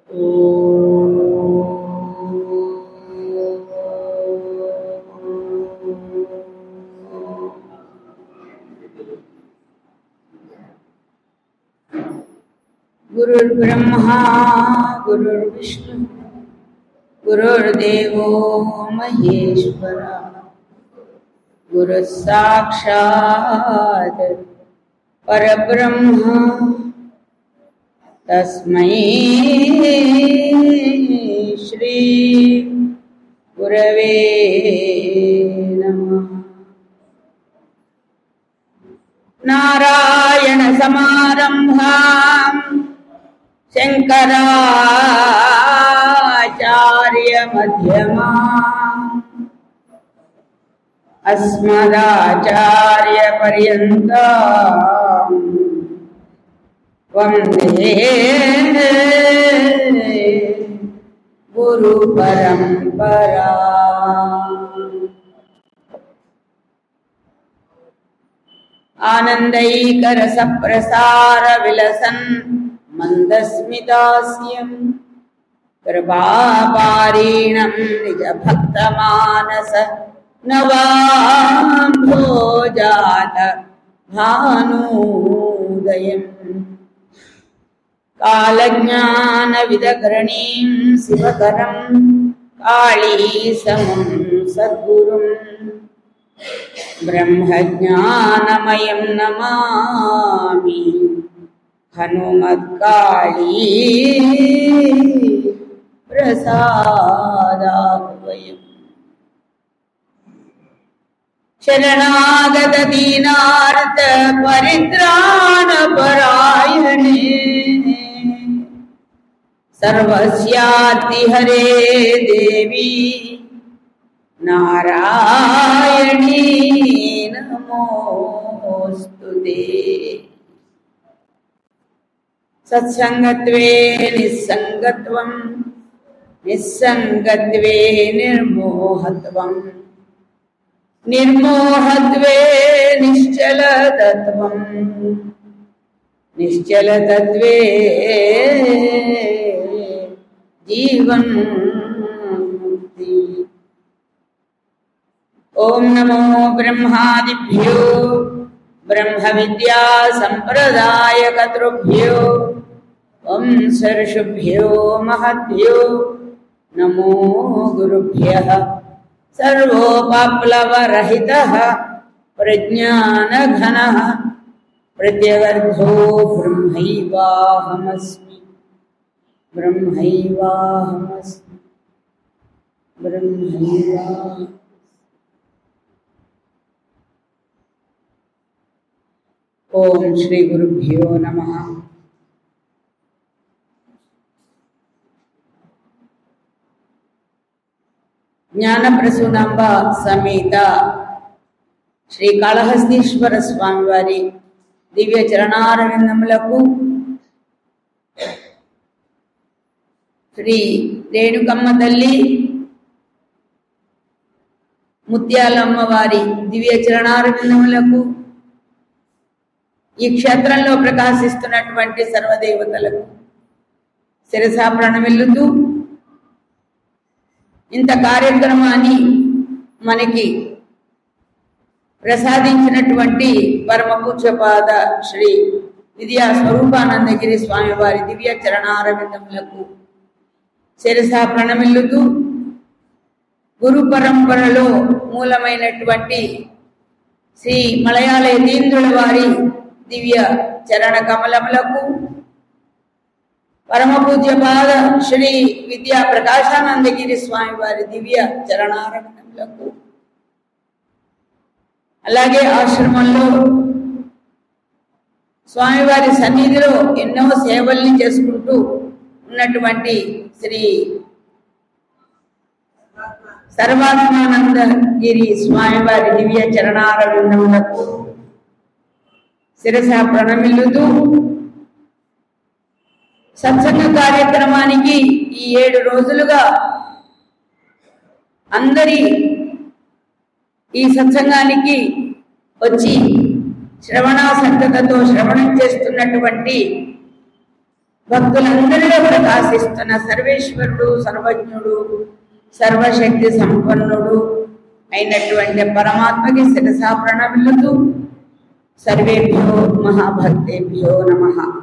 गुरुर्ब्रह्मा गुरुर्विष्णु गुरुर्देवो महेश्वरा गुरुः साक्षात् परब्रह्म तस्मै श्री गुरवे नमः नारायणसमारम्भाम् शङ्कराचार्यमध्यमा अस्मदाचार्यपर्यन्ता वन्दे गुरुपरम्परा आनन्दैकरसप्रसारविलसन् मन्दस्मितास्यम् कृपापारीणं निजभक्तमानस नवाम्भोजात भानूदयम् कालज्ञानविदग्रणीं शिवकरं काळीसमं सद्गुरुम् ब्रह्मज्ञानमयं नमामि हनुमत्काळी प्रसादावयम् शरणागतदीनार्थ परित्राणपरायणे सर्वस्यातिहरे देवी नारायणी नमोऽस्तु ते सत्सङ्गत्वे निस्सङ्गत्वं निस्सङ्गत्वे निर्मोहत्वम् निर्मोहत्वे निश्चलतत्त्वम् निश्चलतत्त्वे जीवन्मुक्ति ॐ नमो ब्रह्मादिभ्यो ब्रह्मविद्यासम्प्रदायकतृभ्यो वंसर्षुभ्यो महद्भ्यो नमो गुरुभ्यः सर्वोपप्लवरहितः प्रज्ञानघनः प्रत्यगर्धो ब्रह्मैवाहमस्मि ब्रह्मैवाहमस्मि ब्रह्मैवा ఓం శ్రీ గురుభ్యో నమ జ్ఞానప్రసూనాంబ సమేత శ్రీ కాళహస్తీశ్వర స్వామి వారి దివ్య చరణారవిందములకు శ్రీ రేణుకమ్మ తల్లి ముత్యాలమ్మ వారి దివ్య చరణారవిందములకు ఈ క్షేత్రంలో ప్రకాశిస్తున్నటువంటి సర్వదేవతలకు శిరసా ప్రణమిల్లుతూ ఇంత కార్యక్రమాన్ని మనకి ప్రసాదించినటువంటి పరమ పూజ్యపాద శ్రీ విద్యా స్వరూపానందగిరి స్వామి వారి దివ్య చరణారవిందములకు శిరసా ప్రణమిల్లుతూ గురు పరంపరలో మూలమైనటువంటి శ్రీ మలయాళ యతీంద్రుల వారి దివ్య చరణ కమలములకు పరమ పూజ్యపాద శ్రీ విద్యా ప్రకాశానందగిరి స్వామి వారి దివ్య చరణారవిందములకు అలాగే ఆశ్రమంలో స్వామివారి సన్నిధిలో ఎన్నో సేవల్ని చేసుకుంటూ ఉన్నటువంటి శ్రీ సర్వాత్మానందగిరి స్వామివారి దివ్య చరణారవిందములకు శిరస ప్రణమిల్లుతూ సత్సంగ కార్యక్రమానికి ఈ ఏడు రోజులుగా అందరి ఈ సత్సంగానికి వచ్చి శ్రవణాసక్తతతో శ్రవణం చేస్తున్నటువంటి భక్తులందరిలో ప్రకాశిస్తున్న సర్వేశ్వరుడు సర్వజ్ఞుడు సర్వశక్తి సంపన్నుడు అయినటువంటి పరమాత్మకి శిరసా ప్రణమిల్లుతూ సర్వేభ్యో మహాభక్తేభ్యో నమ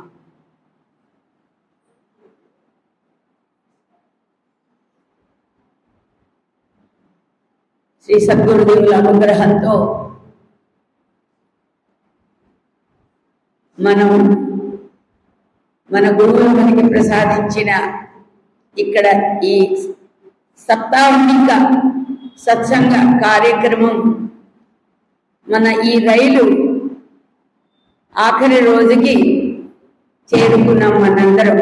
శ్రీ సద్గురుదేవుల అనుగ్రహంతో మనం మన గురువులు మనకి ప్రసాదించిన ఇక్కడ ఈ సప్తాహిక సత్సంగ కార్యక్రమం మన ఈ రైలు ఆఖరి రోజుకి చేరుకున్నాం మనందరం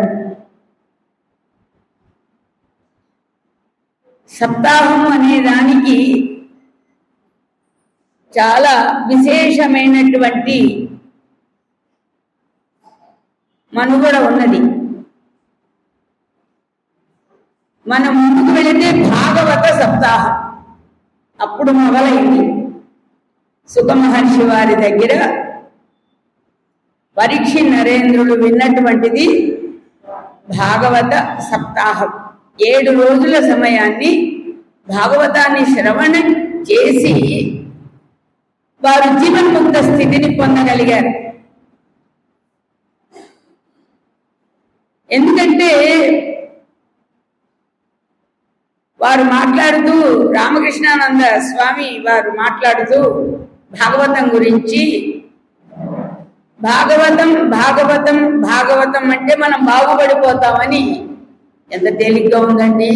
సప్తాహం అనే దానికి చాలా విశేషమైనటువంటి మనుగడ ఉన్నది మనం ముందుకు వెళితే భాగవత సప్తాహం అప్పుడు మొదలైంది సుఖమహర్షి వారి దగ్గర పరీక్ష నరేంద్రుడు విన్నటువంటిది భాగవత సప్తాహం ఏడు రోజుల సమయాన్ని భాగవతాన్ని శ్రవణం చేసి వారు జీవన్ముక్త స్థితిని పొందగలిగారు ఎందుకంటే వారు మాట్లాడుతూ రామకృష్ణానంద స్వామి వారు మాట్లాడుతూ భాగవతం గురించి భాగవతం భాగవతం భాగవతం అంటే మనం బాగుపడిపోతామని ఎంత తేలిగ్గా ఉందండి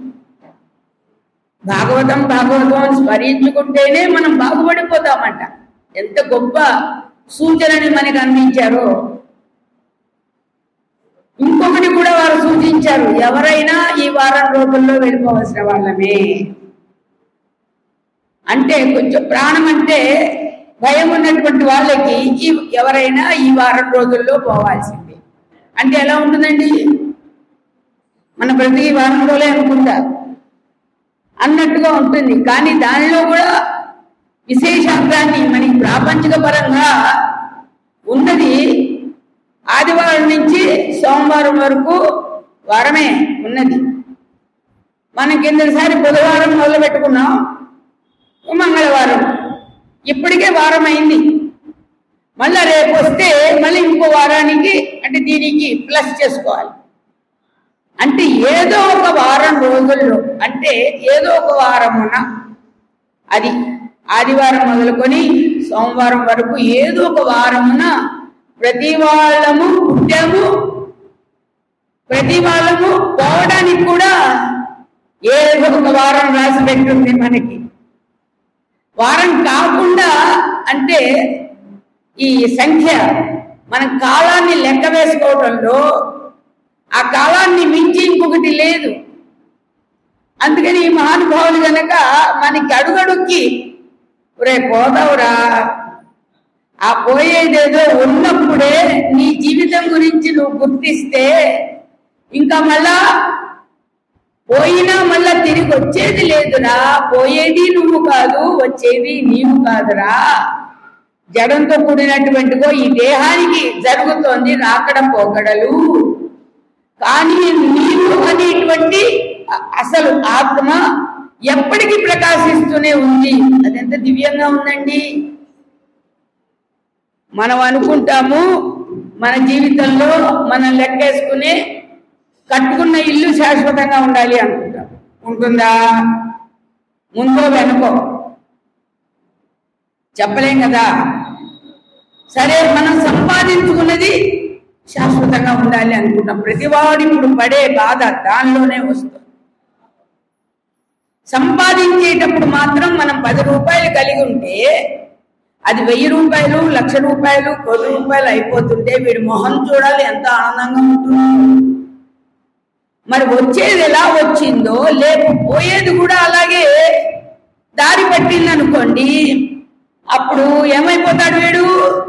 భాగవతం భాగవతం అని స్మరించుకుంటేనే మనం బాగుపడిపోతామంట ఎంత గొప్ప సూచనని మనకు అందించారో ఇంకొకటి కూడా వారు సూచించారు ఎవరైనా ఈ వారం రోజుల్లో వెళ్ళిపోవలసిన వాళ్ళమే అంటే కొంచెం ప్రాణం అంటే భయం ఉన్నటువంటి వాళ్ళకి ఈ ఎవరైనా ఈ వారం రోజుల్లో పోవాల్సిందే అంటే ఎలా ఉంటుందండి మన ప్రతి వారం రోజులే అనుకుంటారు అన్నట్టుగా ఉంటుంది కానీ దానిలో కూడా విశేషాంగాన్ని మనకి ప్రాపంచిక పరంగా ఉన్నది ఆదివారం నుంచి సోమవారం వరకు వారమే ఉన్నది మనం కిందసారి బుధవారం మొదలు పెట్టుకున్నాం మంగళవారం ఇప్పటికే వారం అయింది మళ్ళా రేపు వస్తే మళ్ళీ ఇంకో వారానికి అంటే దీనికి ప్లస్ చేసుకోవాలి అంటే ఏదో ఒక వారం రోజుల్లో అంటే ఏదో ఒక వారమున అది ఆదివారం మొదలుకొని సోమవారం వరకు ఏదో ఒక వారమున ప్రతి వాళ్ళము పుట్టాము ప్రతి వాళ్ళము పోవడానికి కూడా ఏదో ఒక వారం రాసి పెట్టుంది మనకి వారం కాకుండా అంటే ఈ సంఖ్య మన కాలాన్ని లెక్క వేసుకోవడంలో ఆ కాలాన్ని మించి ఇంకొకటి లేదు అందుకని ఈ మహానుభావులు గనక మనకి అడుగడుక్కి రే పోదావురా ఆ పోయేదేదో ఉన్నప్పుడే నీ జీవితం గురించి నువ్వు గుర్తిస్తే ఇంకా మళ్ళా పోయినా మళ్ళా తిరిగి వచ్చేది లేదురా పోయేది నువ్వు కాదు వచ్చేది నీవు కాదురా జడంతో కూడినటువంటిగో ఈ దేహానికి జరుగుతోంది రాకడ పోకడలు కానీ నీవు అనేటువంటి అ- అసలు ఆత్మ ఎప్పటికీ ప్రకాశిస్తూనే ఉంది అదెంత దివ్యంగా ఉందండి మనం అనుకుంటాము మన జీవితంలో మనం లెక్కేసుకునే కట్టుకున్న ఇల్లు శాశ్వతంగా ఉండాలి అనుకుంటాం ఉంటుందా ముందో వెనుకో చెప్పలేం కదా సరే మనం సంపాదించుకున్నది శాశ్వతంగా ఉండాలి అనుకుంటాం ప్రతివాడు ఇప్పుడు పడే బాధ దానిలోనే వస్తుంది సంపాదించేటప్పుడు మాత్రం మనం పది రూపాయలు కలిగి ఉంటే అది వెయ్యి రూపాయలు లక్ష రూపాయలు కోటి రూపాయలు అయిపోతుంటే వీడి మొహం చూడాలి ఎంత ఆనందంగా ఉంటుంది మరి వచ్చేది ఎలా వచ్చిందో లేకపోయేది కూడా అలాగే దారి పట్టింది అనుకోండి అప్పుడు ఏమైపోతాడు వీడు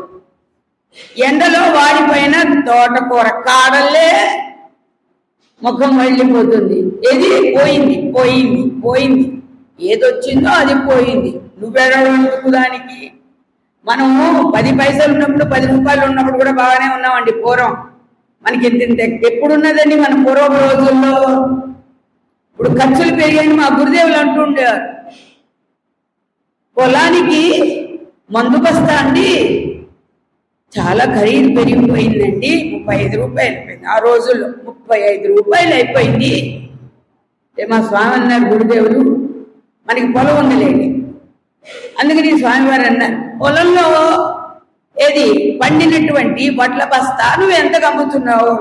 ఎండలో వాడిపోయిన తోటకూర కాడల్లే ముఖం వెళ్ళిపోతుంది ఏది పోయింది పోయింది పోయింది ఏదొచ్చిందో అది పోయింది నువ్వెడవెందుకు దానికి మనము పది పైసలు ఉన్నప్పుడు పది రూపాయలు ఉన్నప్పుడు కూడా బాగానే ఉన్నామండి పూర్వం మనకి ఇంత ఇంత ఎప్పుడున్నదండి మన పూర్వపు రోజుల్లో ఇప్పుడు ఖర్చులు పెరిగాయని మా గురుదేవులు అంటుండేవారు పొలానికి మందు బస్తా అండి చాలా ఖరీదు పెరిగిపోయిందండి ముప్పై ఐదు రూపాయలు అయిపోయింది ఆ రోజుల్లో ముప్పై ఐదు రూపాయలు అయిపోయింది అంటే మా స్వామి అన్నారు గురుదేవులు మనకి పొలం ఉందిలేండి అందుకని స్వామివారు అన్నారు పొలంలో ఏది పండినటువంటి వడ్ల బస్తా నువ్వు ఎంత అమ్ముతున్నావు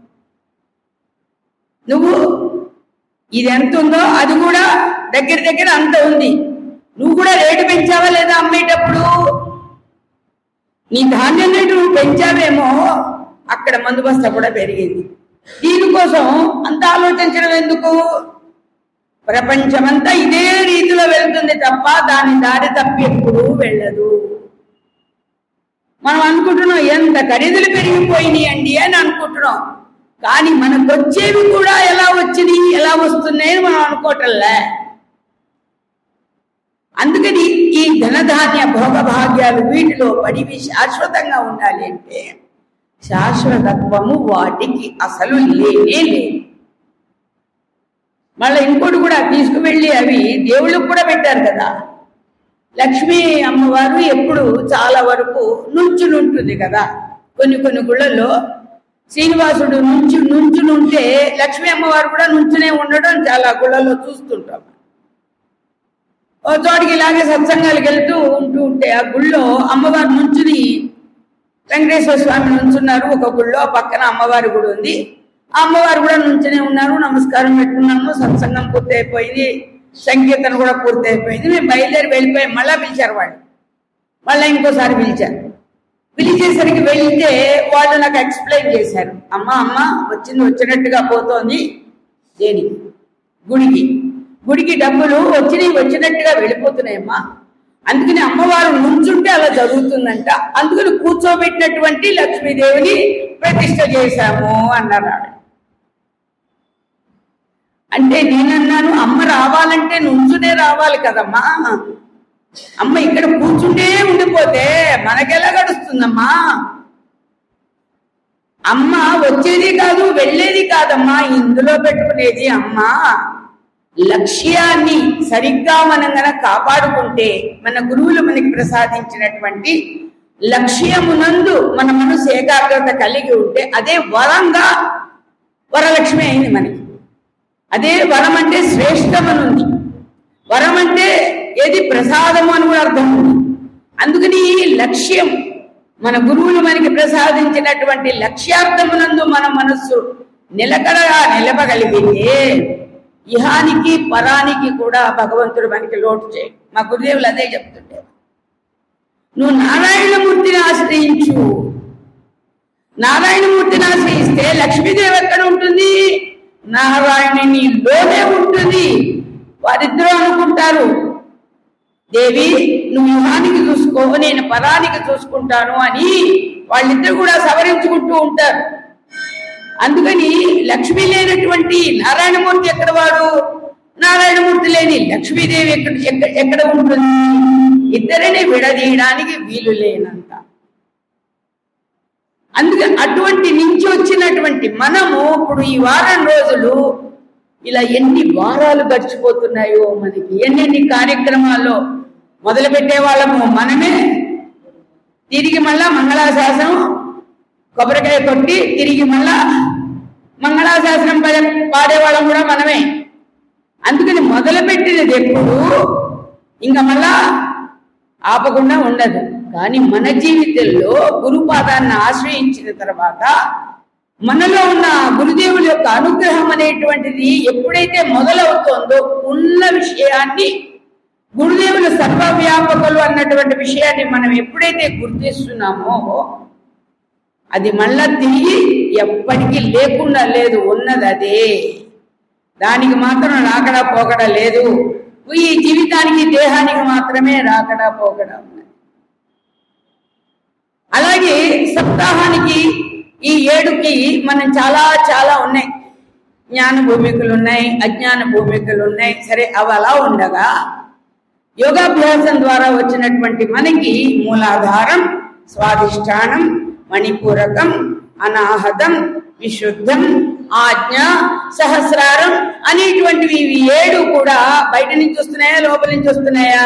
నువ్వు ఇది ఎంత ఉందో అది కూడా దగ్గర దగ్గర అంత ఉంది నువ్వు కూడా రేటు పెంచావా లేదా అమ్మేటప్పుడు నీ ధాన్యం రేటు నువ్వు పెంచావేమో అక్కడ మందు బస్తా కూడా పెరిగింది దీనికోసం అంత ఆలోచించడం ఎందుకు ప్రపంచమంతా ఇదే రీతిలో వెళ్తుంది తప్ప దాని దారి తప్పి ఎప్పుడూ వెళ్ళదు మనం అనుకుంటున్నాం ఎంత ఖరీదులు పెరిగిపోయినాయి అండి అని అనుకుంటున్నాం కానీ మనకు వచ్చేవి కూడా ఎలా వచ్చినాయి ఎలా వస్తున్నాయని మనం అనుకోవటంలే అందుకని ఈ ధనధాన్య భోగభాగ్యాలు వీటిలో పడివి శాశ్వతంగా ఉండాలి అంటే శాశ్వతత్వము వాటికి అసలు లేనే లేదు మళ్ళీ ఇంకోటి కూడా తీసుకువెళ్ళి అవి దేవుళ్ళకు కూడా పెట్టారు కదా లక్ష్మీ అమ్మవారు ఎప్పుడు చాలా వరకు నుంచునుంటుంది కదా కొన్ని కొన్ని గుళ్ళల్లో శ్రీనివాసుడు నుంచి నుంచునుంటే లక్ష్మీ అమ్మవారు కూడా నుంచునే ఉండడం చాలా గుళ్ళల్లో చూస్తుంటాం ఓ చోటికి ఇలాగే సత్సంగాలకు వెళ్తూ ఉంటూ ఉంటే ఆ గుళ్ళో అమ్మవారు నుంచుని వెంకటేశ్వర స్వామి నుంచున్నారు ఒక గుళ్ళో పక్కన అమ్మవారి గుడి ఉంది ఆ అమ్మవారు కూడా నుంచునే ఉన్నారు నమస్కారం పెట్టుకున్నాము సత్సంగం పూర్తి అయిపోయింది సంకీర్తన కూడా పూర్తి అయిపోయింది మేము బయలుదేరి వెళ్ళిపోయాం మళ్ళా పిలిచారు వాళ్ళు మళ్ళీ ఇంకోసారి పిలిచారు పిలిచేసరికి వెళ్తే వాళ్ళు నాకు ఎక్స్ప్లెయిన్ చేశారు అమ్మ అమ్మ వచ్చింది వచ్చినట్టుగా పోతోంది దేనికి గుడికి గుడికి డబ్బులు వచ్చినవి వచ్చినట్టుగా వెళ్ళిపోతున్నాయమ్మా అందుకని అమ్మవారు నుంచుంటే అలా జరుగుతుందంట అందుకని కూర్చోబెట్టినటువంటి లక్ష్మీదేవిని ప్రతిష్ట చేశాము అన్నారు ఆవిడ. అంటే నేనన్నాను అమ్మ రావాలంటే నుంచునే రావాలి కదమ్మా అమ్మ ఇక్కడ కూర్చుంటే ఉండిపోతే మనకెలా గడుస్తుందమ్మా అమ్మ వచ్చేది కాదు వెళ్ళేది కాదమ్మా ఇందులో పెట్టుకునేది అమ్మ లక్ష్యాన్ని సరిగ్గా మనం గనక కాపాడుకుంటే మన గురువులు మనకి ప్రసాదించినటువంటి లక్ష్యమునందు మన మనసు ఏకాగ్రత కలిగి ఉంటే అదే వరంగా వరలక్ష్మి అయింది మనకి అదే వరం అంటే శ్రేష్టమనుంది వరం అంటే ఏది ప్రసాదము అని కూడా అర్థం ఉంది అందుకని ఈ లక్ష్యం మన గురువులు మనకి ప్రసాదించినటువంటి లక్ష్యార్థమునందు మన మనస్సు నిలకడగా నిలపగలిగితే ఇహానికి పరానికి కూడా భగవంతుడు మనకి లోటు చేయి మా గురుదేవులు అదే చెప్తుంటే నువ్వు నారాయణమూర్తిని ఆశ్రయించు నారాయణమూర్తిని ఆశ్రయిస్తే లక్ష్మీదేవి ఎక్కడ ఉంటుంది నారాయణుని లోనే ఉంటుంది వారిద్దరూ అనుకుంటారు దేవి నువ్వు యుహానికి చూసుకో నేను పరానికి చూసుకుంటాను అని వాళ్ళిద్దరు కూడా సవరించుకుంటూ ఉంటారు అందుకని లక్ష్మి లేనటువంటి నారాయణమూర్తి ఎక్కడ వాడు నారాయణమూర్తి లేని లక్ష్మీదేవి ఎక్కడ ఎక్కడ ఎక్కడ ఉంటుంది ఇద్దరిని విడదీయడానికి వీలు లేనంత అందుకని అటువంటి నుంచి వచ్చినటువంటి మనము ఇప్పుడు ఈ వారం రోజులు ఇలా ఎన్ని వారాలు గడిచిపోతున్నాయో మనకి ఎన్నెన్ని కార్యక్రమాల్లో మొదలు పెట్టే వాళ్ళము మనమే తిరిగి మళ్ళా మంగళాశాసనం కొబ్బరికాయ కొట్టి తిరిగి మళ్ళా మంగళాశాసనం పదే- పాడేవాళ్ళం కూడా మనమే అందుకని మొదలు పెట్టినది ఎప్పుడు ఇంకా మళ్ళా ఆపకుండా ఉండదు కానీ మన జీవితంలో గురుపాదాన్ని ఆశ్రయించిన తర్వాత మనలో ఉన్న గురుదేవుల యొక్క అనుగ్రహం అనేటువంటిది ఎప్పుడైతే మొదలవుతోందో ఉన్న విషయాన్ని గురుదేవుల సర్వవ్యాపకులు అన్నటువంటి విషయాన్ని మనం ఎప్పుడైతే గుర్తిస్తున్నామో అది మళ్ళా తిరిగి ఎప్పటికీ లేకుండా లేదు ఉన్నది అదే దానికి మాత్రం రాకడా పోకడా లేదు ఈ జీవితానికి దేహానికి మాత్రమే రాకడా పోకడా ఉన్నది అలాగే సప్తాహానికి ఈ ఏడుకి మనం చాలా చాలా ఉన్నాయి జ్ఞాన భూమికలు ఉన్నాయి అజ్ఞాన భూమికలు ఉన్నాయి సరే అవి అలా ఉండగా యోగాభ్యాసం ద్వారా వచ్చినటువంటి మనకి మూలాధారం స్వాధిష్టానం మణిపూరకం అనాహతం విశుద్ధం ఆజ్ఞ సహస్రారం అనేటువంటివి ఇవి ఏడు కూడా బయట నుంచి వస్తున్నాయా లోపల నుంచి వస్తున్నాయా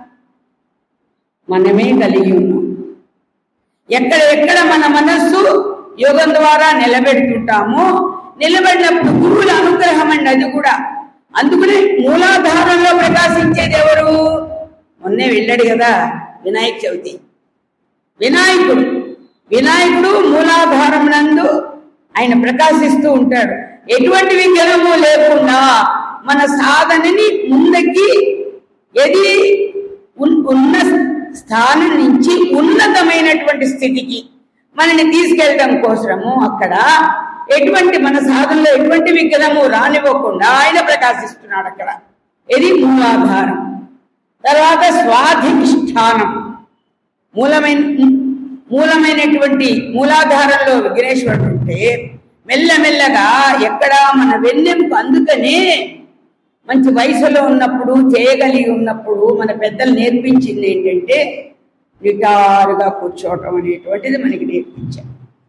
మనమే కలిగి ఉన్నాం ఎక్కడ ఎక్కడ మన మనస్సు యోగం ద్వారా నిలబెడుతుంటామో నిలబడినప్పుడు గురువుల అనుగ్రహం అండి అది కూడా అందుకనే మూలాధారంలో ప్రకాశించేది ఎవరు మొన్నే వెళ్ళాడు కదా వినాయక చవితి వినాయకుడు వినాయకుడు మూలాధారం నందు ఆయన ప్రకాశిస్తూ ఉంటాడు ఎటువంటి విఘ్నము లేకుండా మన సాధనని ముందకి ఏది ఉన్- ఉన్న స్థానం నుంచి ఉన్నతమైనటువంటి స్థితికి మనని తీసుకెళ్ళడం కోసము అక్కడ ఎటువంటి మన సాధనలో ఎటువంటి విఘ్నము రానివ్వకుండా ఆయన ప్రకాశిస్తున్నాడు అక్కడ ఇది మూలాధారం తర్వాత స్వాధిష్టానం మూలమైన మూలమైనటువంటి మూలాధారంలో విఘ్నేశ్వరుడు ఉంటే మెల్లమెల్లగా ఎక్కడ మన వెన్నెముక అందుకనే మంచి వయసులో ఉన్నప్పుడు చేయగలిగి ఉన్నప్పుడు మన పెద్దలు నేర్పించింది ఏంటంటే నిటారుగా కూర్చోవటం అనేటువంటిది మనకి నేర్పించారు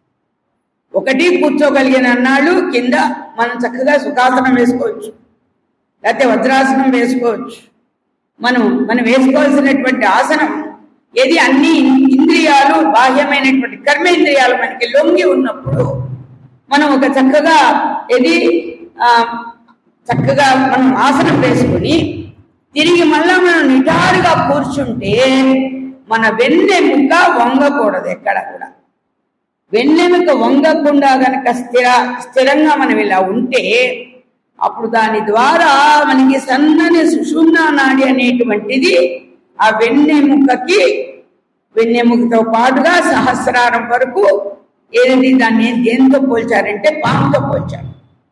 ఒకటి కూర్చోగలిగిన అన్నాళ్ళు కింద మనం చక్కగా సుఖాసనం వేసుకోవచ్చు లేకపోతే వజ్రాసనం వేసుకోవచ్చు మనం మనం వేసుకోవాల్సినటువంటి ఆసనం ఏది అన్ని ఇంద్రియాలు బాహ్యమైనటువంటి కర్మేంద్రియాలు మనకి లొంగి ఉన్నప్పుడు మనం ఒక చక్కగా ఏది ఆ, చక్కగా మనం ఆసనం వేసుకుని తిరిగి మళ్ళా మనం నిటారుగా కూర్చుంటే మన వెన్నెముక వంగకూడదు ఎక్కడ కూడా వెన్నెముక వంగకుండా గనక స్థిర స్థిరంగా మనం ఇలా ఉంటే అప్పుడు దాని ద్వారా మనకి సన్నని సుషుమ్నా నాడి అనేటువంటిది ఆ వెన్నెముకకి వెన్నెముకతో పాటుగా సహస్రారం వరకు ఏది దాన్ని దేంతో పోల్చారంటే పాముతో పోల్చారు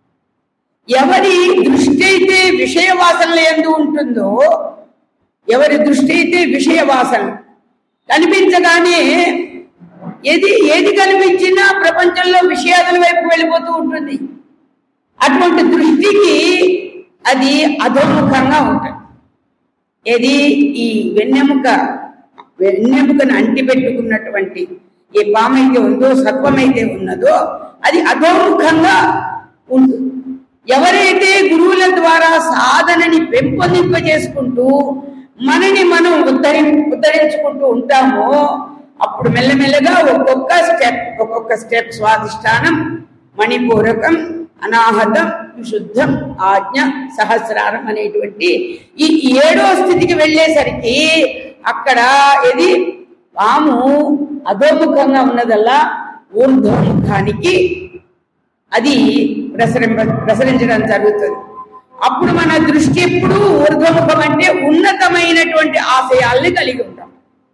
ఎవరి దృష్టి అయితే విషయ వాసనలు ఎందు ఉంటుందో ఎవరి దృష్టి అయితే విషయ వాసన కనిపించగానే ఏది ఏది కనిపించినా ప్రపంచంలో విషయాల వైపు వెళ్ళిపోతూ ఉంటుంది అటువంటి దృష్టికి అది అధోముఖంగా ఉంటుంది ఏది ఈ వెన్నెముక వెన్నెముకను అంటి పెట్టుకున్నటువంటి ఏ పామైతే ఉందో సత్వమైతే ఉన్నదో అది అధోముఖంగా ఉంటుంది ఎవరైతే గురువుల ద్వారా సాధనని పెంపొందింపజేసుకుంటూ మనని మనం ఉద్ధరి ఉద్ధరించుకుంటూ ఉంటామో అప్పుడు మెల్లమెల్లగా ఒక్కొక్క స్టెప్ ఒక్కొక్క స్టెప్ స్వాధిష్టానం మణిపూరకం అనాహతం విశుద్ధం ఆజ్ఞ సహస్రారం అనేటువంటి ఈ ఏడో స్థితికి వెళ్ళేసరికి అక్కడ ఇది పాము అధోముఖంగా ఉన్నదల్లా ఊర్ధ్వముఖానికి అది ప్రసరింప ప్రసరించడం జరుగుతుంది అప్పుడు మన దృష్టి ఎప్పుడు ఊర్ధ్వముఖం అంటే ఉన్నతమైనటువంటి ఆశయాల్ని కలిగి ఉంటాం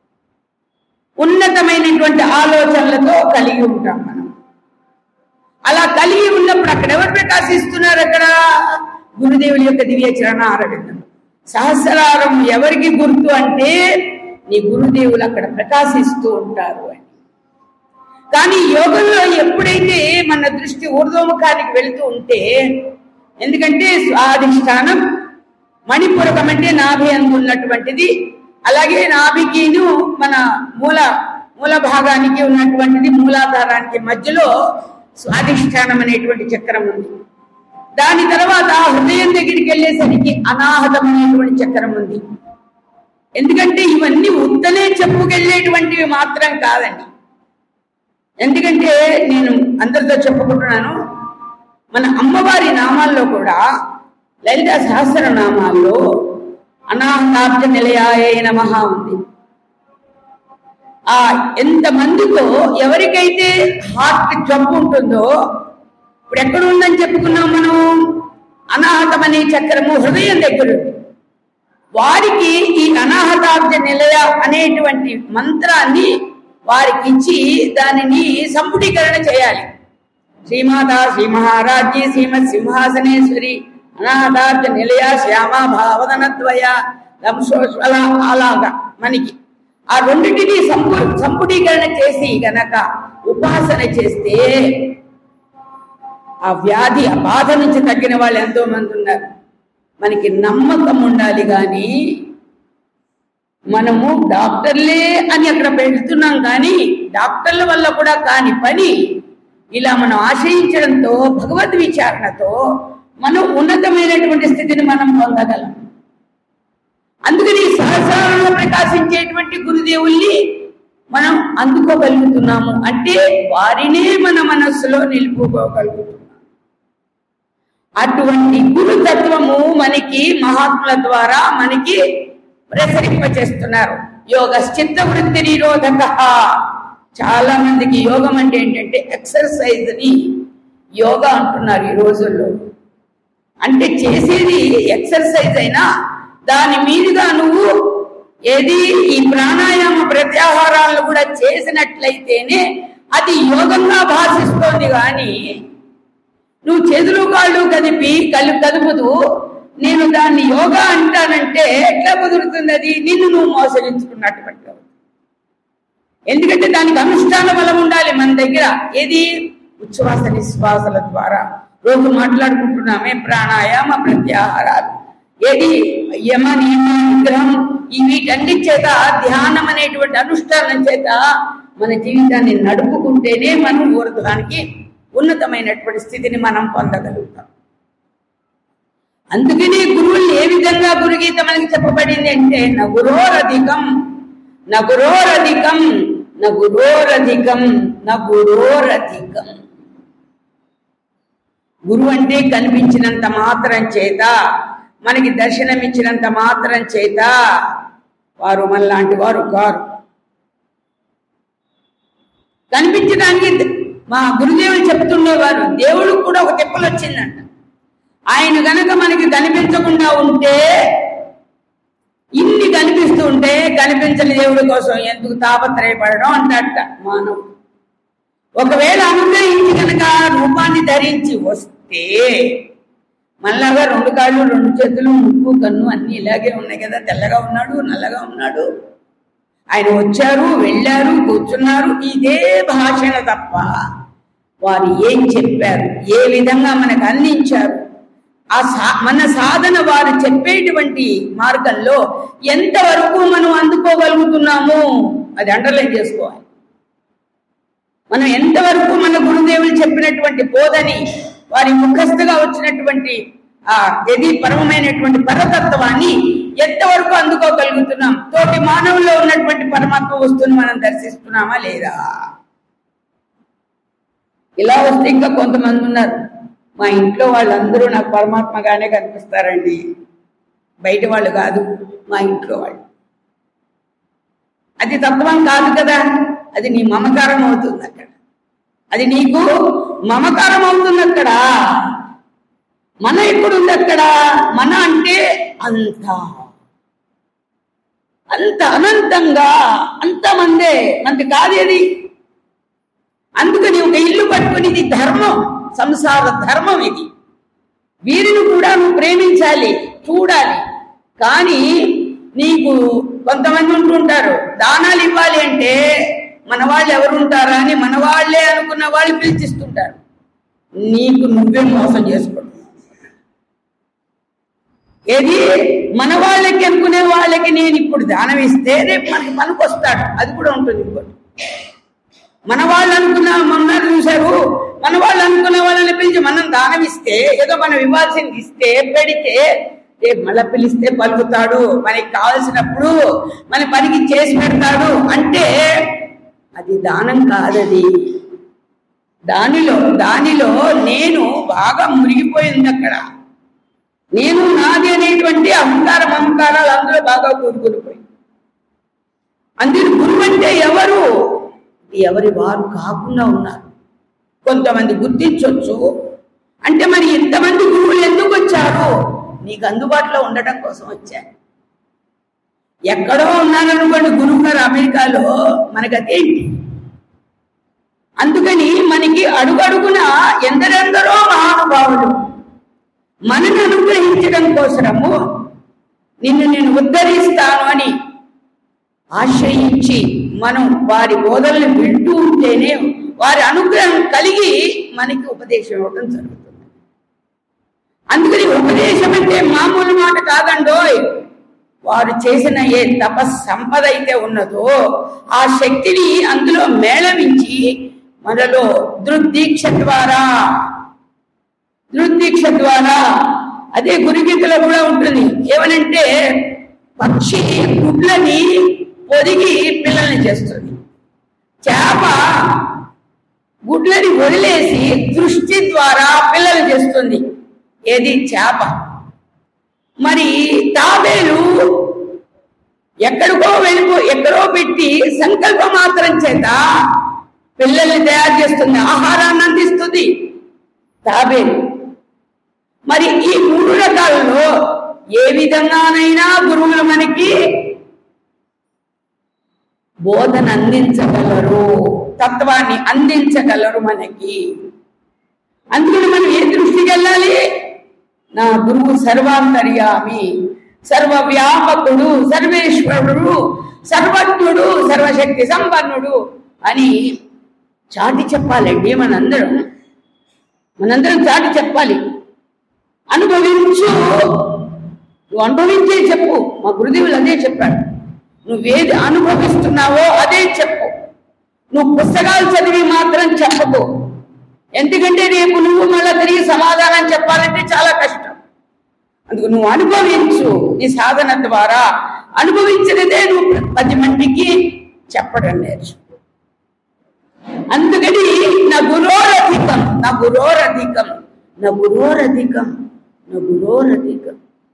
ఉన్నతమైనటువంటి ఆలోచనలతో కలిగి ఉంటాం మనం అలా కలిగి ఉన్నప్పుడు అక్కడ ఎవరు ప్రకాశిస్తున్నారు అక్కడ గురుదేవుల యొక్క దివ్య చరణ ఆరవిందం సహస్రారం ఎవరికి గుర్తు అంటే నీ గురుదేవులు అక్కడ ప్రకాశిస్తూ ఉంటారు అని కానీ యోగంలో ఎప్పుడైతే మన దృష్టి ఊర్ధ్వముఖానికి వెళుతూ ఉంటే ఎందుకంటే స్వాధిష్టానం మణిపూరకం అంటే నాభి అందు ఉన్నటువంటిది అలాగే నాభికిను మన మూల మూల భాగానికి ఉన్నటువంటిది మూలాధారానికి మధ్యలో స్వాధిష్టానం అనేటువంటి చక్రం ఉంది దాని తర్వాత హృదయం దగ్గరికి వెళ్ళేసరికి అనాహతం అనేటువంటి చక్రం ఉంది ఎందుకంటే ఇవన్నీ ఉత్తనే చెప్పుకెళ్ళేటువంటివి మాత్రం కాదండి ఎందుకంటే నేను అందరితో చెప్పుకుంటున్నాను మన అమ్మవారి నామాల్లో కూడా లలిత సహస్ర నామాల్లో అనాహతాబ్జ నిలయాయ నమః ఉంది ఆ ఎంత మందితో ఎవరికైతే హార్ట్ జబ్బు ఉంటుందో ఇప్పుడు ఎక్కడ ఉందని చెప్పుకున్నాం మనం అనాహతం అనే చక్రము హృదయం దగ్గర ఉంది వారికి ఈ అనాహతాబ్జ నిలయ అనేటువంటి మంత్రాన్ని వారికి ఇచ్చి దానిని సంపుటీకరణ చేయాలి శ్రీమాత శ్రీ మహారాజ్ఞి శ్రీమత్ సింహాసనేశ్వరి అనాథార్థ నిలయ శ్యామ భావదనద్వయ లంశోజ్వల అలాగా మనకి ఆ రెండింటిని సంపు సంపుటీకరణ చేసి గనక ఉపాసన చేస్తే ఆ వ్యాధి ఆ బాధ నుంచి తగ్గిన వాళ్ళు ఎంతో మంది ఉన్నారు మనకి నమ్మకం ఉండాలి కానీ మనము డాక్టర్లే అని అక్కడ పెడుతున్నాం కానీ డాక్టర్ల వల్ల కూడా కాని పని ఇలా మనం ఆశ్రయించడంతో భగవద్ విచారణతో మనం ఉన్నతమైనటువంటి స్థితిని మనం పొందగలం అందుకని సహస్రాలలో ప్రకాశించేటువంటి గురుదేవుల్ని మనం అందుకోగలుగుతున్నాము అంటే వారినే మన మనస్సులో నిలుపుకోగలుగుతున్నాం అటువంటి గురుతత్వము మనకి మహాత్ముల ద్వారా మనకి ప్రసరింపచేస్తున్నారు యోగ చిత్త వృత్తి నిరోధక చాలా మందికి యోగం అంటే ఏంటంటే ఎక్సర్సైజ్ ని యోగా అంటున్నారు ఈ రోజుల్లో అంటే చేసేది ఎక్సర్సైజ్ అయినా దాని మీదుగా నువ్వు ఏది ఈ ప్రాణాయామ ప్రత్యాహారాలను కూడా చేసినట్లయితేనే అది యోగంగా భాషిస్తోంది కానీ నువ్వు చేతులు కాళ్ళు కదిపి కలు కదుపుతూ నేను దాన్ని యోగా అంటానంటే ఎట్లా కుదురుతుంది అది నిన్ను నువ్వు మోసగించుకున్నట్టు పట్టుకోవు ఎందుకంటే దానికి అనుష్ఠాన బలం ఉండాలి మన దగ్గర ఏది ఉచ్ఛ్వాస నిశ్వాసల ద్వారా రోజు మాట్లాడుకుంటున్నామే ప్రాణాయామ ప్రత్యాహారాలు ఏది యమ నియమ విగ్రహం ఈ వీటన్ని చేత ధ్యానం అనేటువంటి అనుష్ఠానం చేత మన జీవితాన్ని నడుపుకుంటేనే మనం ఊర్ధ్వానికి ఉన్నతమైనటువంటి స్థితిని మనం పొందగలుగుతాం అందుకనే గురువులు ఏ విధంగా గురుగీత మనకి చెప్పబడింది అంటే నగురోరధికం నగురోరధికం నగురోరధికం నగురోరధికం గురువు అంటే కనిపించినంత మాత్రం చేత మనకి దర్శనమిచ్చినంత మాత్రం చేత వారు మనలాంటి వారు కారు కనిపించడానికి మా గురుదేవులు చెప్తుండేవారు దేవుడు కూడా ఒక తిప్పలు వచ్చిందంట ఆయన గనక మనకి కనిపించకుండా ఉంటే ఇన్ని కనిపిస్తూ ఉంటే కనిపించని దేవుడి కోసం ఎందుకు తాపత్రయపడడం అంటట మానవుడు ఒకవేళ అనుగ్రహించి కనుక రూపాన్ని ధరించి వస్తే మళ్ళాగా రెండు కాళ్ళు రెండు చేతులు ముక్కు కన్ను అన్ని ఇలాగే ఉన్నాయి కదా తెల్లగా ఉన్నాడు నల్లగా ఉన్నాడు ఆయన వచ్చారు వెళ్ళారు కూర్చున్నారు ఇదే భాషణ తప్ప వారు ఏం చెప్పారు ఏ విధంగా మనకు అందించారు ఆ సా మన సాధన వారు చెప్పేటువంటి మార్గంలో ఎంతవరకు మనం అందుకోగలుగుతున్నాము అది అండర్లైన్ చేసుకోవాలి మనం ఎంతవరకు మన గురుదేవులు చెప్పినటువంటి బోధని వారి ముఖస్థగా వచ్చినటువంటి ఆ గది పరమమైనటువంటి పరతత్వాన్ని ఎంతవరకు అందుకోగలుగుతున్నాం తోటి మానవుల్లో ఉన్నటువంటి పరమాత్మ వస్తువుని మనం దర్శిస్తున్నామా లేదా ఇలా వస్తే ఇంకా కొంతమంది ఉన్నారు మా ఇంట్లో వాళ్ళందరూ నాకు పరమాత్మగానే కనిపిస్తారండి బయట వాళ్ళు కాదు మా ఇంట్లో వాళ్ళు అది తత్వం కాదు కదా అది నీ మమకారం అవుతుంది అక్కడ అది నీకు మమకారం అవుతుంది అక్కడ మన ఎక్కడుంది అక్కడ మన అంటే అంత అంత అనంతంగా అంతమందే మనకి కాదు అది అందుకని ఒక ఇల్లు పట్టుకుని ఇది ధర్మం సంసార ధర్మం ఇది వీరిని కూడా నువ్వు ప్రేమించాలి చూడాలి కానీ నీకు కొంతమంది ఉంటుంటారు దానాలు ఇవ్వాలి అంటే మన వాళ్ళు ఎవరు ఉంటారా అని మన వాళ్ళే అనుకున్న వాళ్ళు పిలిచిస్తుంటారు నీకు నువ్వే మోసం చేసుకుంటున్నావు ఏది మన వాళ్ళకి అనుకునే వాళ్ళకి నేను ఇప్పుడు దానం ఇస్తే రేపు మనకి పనికొస్తాడు అది కూడా ఉంటుంది ఇంకోటి మన వాళ్ళు అనుకున్న మమ్మల్ని చూశారు మన వాళ్ళు అనుకున్న వాళ్ళని పిలిచి మనం దానం ఇస్తే ఏదో మనం ఇవ్వాల్సింది ఇస్తే పెడితే రేపు మళ్ళీ పిలిస్తే పలుకుతాడు మనకి కావలసినప్పుడు మన పనికి చేసి పెడతాడు అంటే అది దానం కాదది దానిలో దానిలో నేను బాగా మునిగిపోయింది అక్కడ నేను నాది అనేటువంటి అహంకార మమకారాలు అందులో బాగా కూరుకునిపోయి అందుకు గురువు అంటే ఎవరు ఎవరి వారు కాకుండా ఉన్నారు కొంతమంది గుర్తించవచ్చు అంటే మరి ఇంతమంది గురువులు ఎందుకు వచ్చారు నీకు అందుబాటులో ఉండటం కోసం వచ్చారు ఎక్కడో ఉన్నారనుకోండి గురువు గారు అమెరికాలో మనకు అదేంటి అందుకని మనకి అడుగడుగున ఎందరెందరో మహానుభావులు మనని అనుగ్రహించడం కోసము నిన్ను నేను ఉద్ధరిస్తాను అని ఆశ్రయించి మనం వారి బోధనలు వింటూ ఉంటేనే వారి అనుగ్రహం కలిగి మనకి ఉపదేశం ఇవ్వడం జరుగుతుంది అందుకని ఉపదేశం అంటే మామూలు మాట కాదండోయ్ వారు చేసిన ఏ తప సంపద అయితే ఉన్నదో ఆ శక్తిని అందులో మేళవించి మనలో దృద్దీక్ష ద్వారా దృద్దీక్ష ద్వారా అదే గురుగీతలో కూడా ఉంటుంది ఏమనంటే పక్షి గుడ్లని పొదిగి పిల్లల్ని చేస్తుంది చేప గుడ్లని వదిలేసి దృష్టి ద్వారా పిల్లలు చేస్తుంది ఏది చేప మరి తాబేలు ఎక్కడికో వెళ్ళిపో ఎక్కడో పెట్టి సంకల్ప మాత్రం చేత పిల్లల్ని తయారు చేస్తుంది ఆహారాన్ని అందిస్తుంది తాబేలు మరి ఈ మూడు రకాలలో ఏ విధంగానైనా గురువులు మనకి బోధన అందించగలరు తత్వాన్ని అందించగలరు మనకి అందుకని మనం ఏ దృష్టికి వెళ్ళాలి నా గురువు సర్వాంతర్యామి సర్వవ్యాపకుడు సర్వేశ్వరుడు సర్వజ్ఞుడు సర్వశక్తి సంపన్నుడు అని చాటి చెప్పాలండి మనందరం మనందరం చాటి చెప్పాలి అనుభవించు నువ్వు అనుభవించే చెప్పు మా గురుదేవులు అదే చెప్పాడు నువ్వేది అనుభవిస్తున్నావో అదే చెప్పు నువ్వు పుస్తకాలు చదివి మాత్రం చెప్పకు ఎందుకంటే రేపు నువ్వు మళ్ళీ తిరిగి సమాధానం చెప్పాలంటే చాలా కష్టం అందుకు నువ్వు అనుభవించు నీ సాధన ద్వారా అనుభవించినదే నువ్వు పది మందికి చెప్పడం నేర్చు అందుకని నా గురోరధికం నా గురోరధికం నా గురోరధికం నా గురోరధికం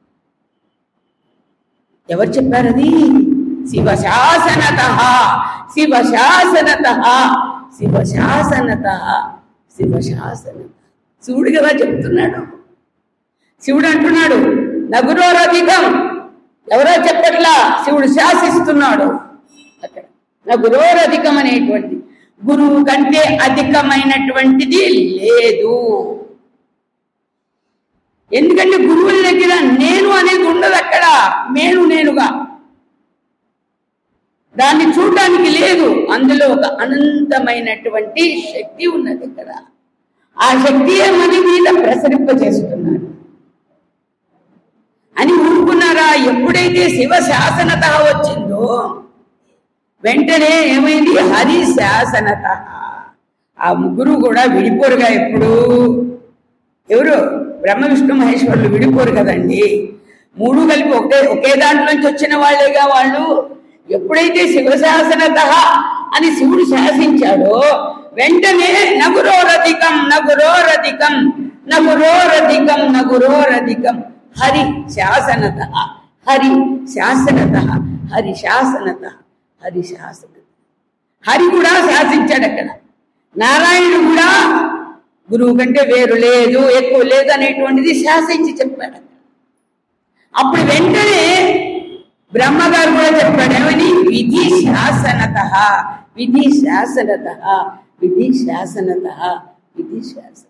ఎవరు చెప్పారు అది శివశాసనత శివశాసనత శివశాసనత శివశాసనత శివుడు కదా చెప్తున్నాడు శివుడు అంటున్నాడు నగురోరధికం ఎవరో చెప్పట్లా శివుడు శాసిస్తున్నాడు అక్కడ నగురోరధికం అనేటువంటి గురువు కంటే అధికమైనటువంటిది లేదు ఎందుకంటే గురువుల దగ్గర నేను అనేది ఉండదు అక్కడ నేను నేనుగా దాన్ని చూడడానికి లేదు అందులో ఒక అనంతమైనటువంటి శక్తి ఉన్నది ఇక్కడ ఆ శక్తియే మన మీద ప్రసరింపజేస్తున్నాడు అని ఊరుకున్నారా ఎప్పుడైతే శివ శాసనత వచ్చిందో వెంటనే ఏమైంది హరి శాసనత ఆ ముగ్గురు కూడా విడిపోరుగా ఎప్పుడు ఎవరు బ్రహ్మ విష్ణు మహేశ్వరులు విడిపోరు కదండి మూడు కలిపి ఒకే ఒకే దాంట్లో నుంచి వచ్చిన వాళ్ళేగా వాళ్ళు ఎప్పుడైతే శివశాసనత అని శివుడు శాసించాడో వెంటనే నగురోరధికం నగురోరధికం నగురోరధికం నగురోరధికం హరి శాసనత హరి శాసనత హరి శాసనత హరి శాసనత హరి కూడా శాసించాడు అక్కడ నారాయణుడు కూడా గురువు కంటే వేరు లేదు ఎక్కువ లేదు అనేటువంటిది శాసించి చెప్పాడు అప్పుడు వెంటనే బ్రహ్మగారు కూడా చెప్పాడు ఏమని విధి శాసనత విధి శాసనత విధి శాసనత విధి శాసనత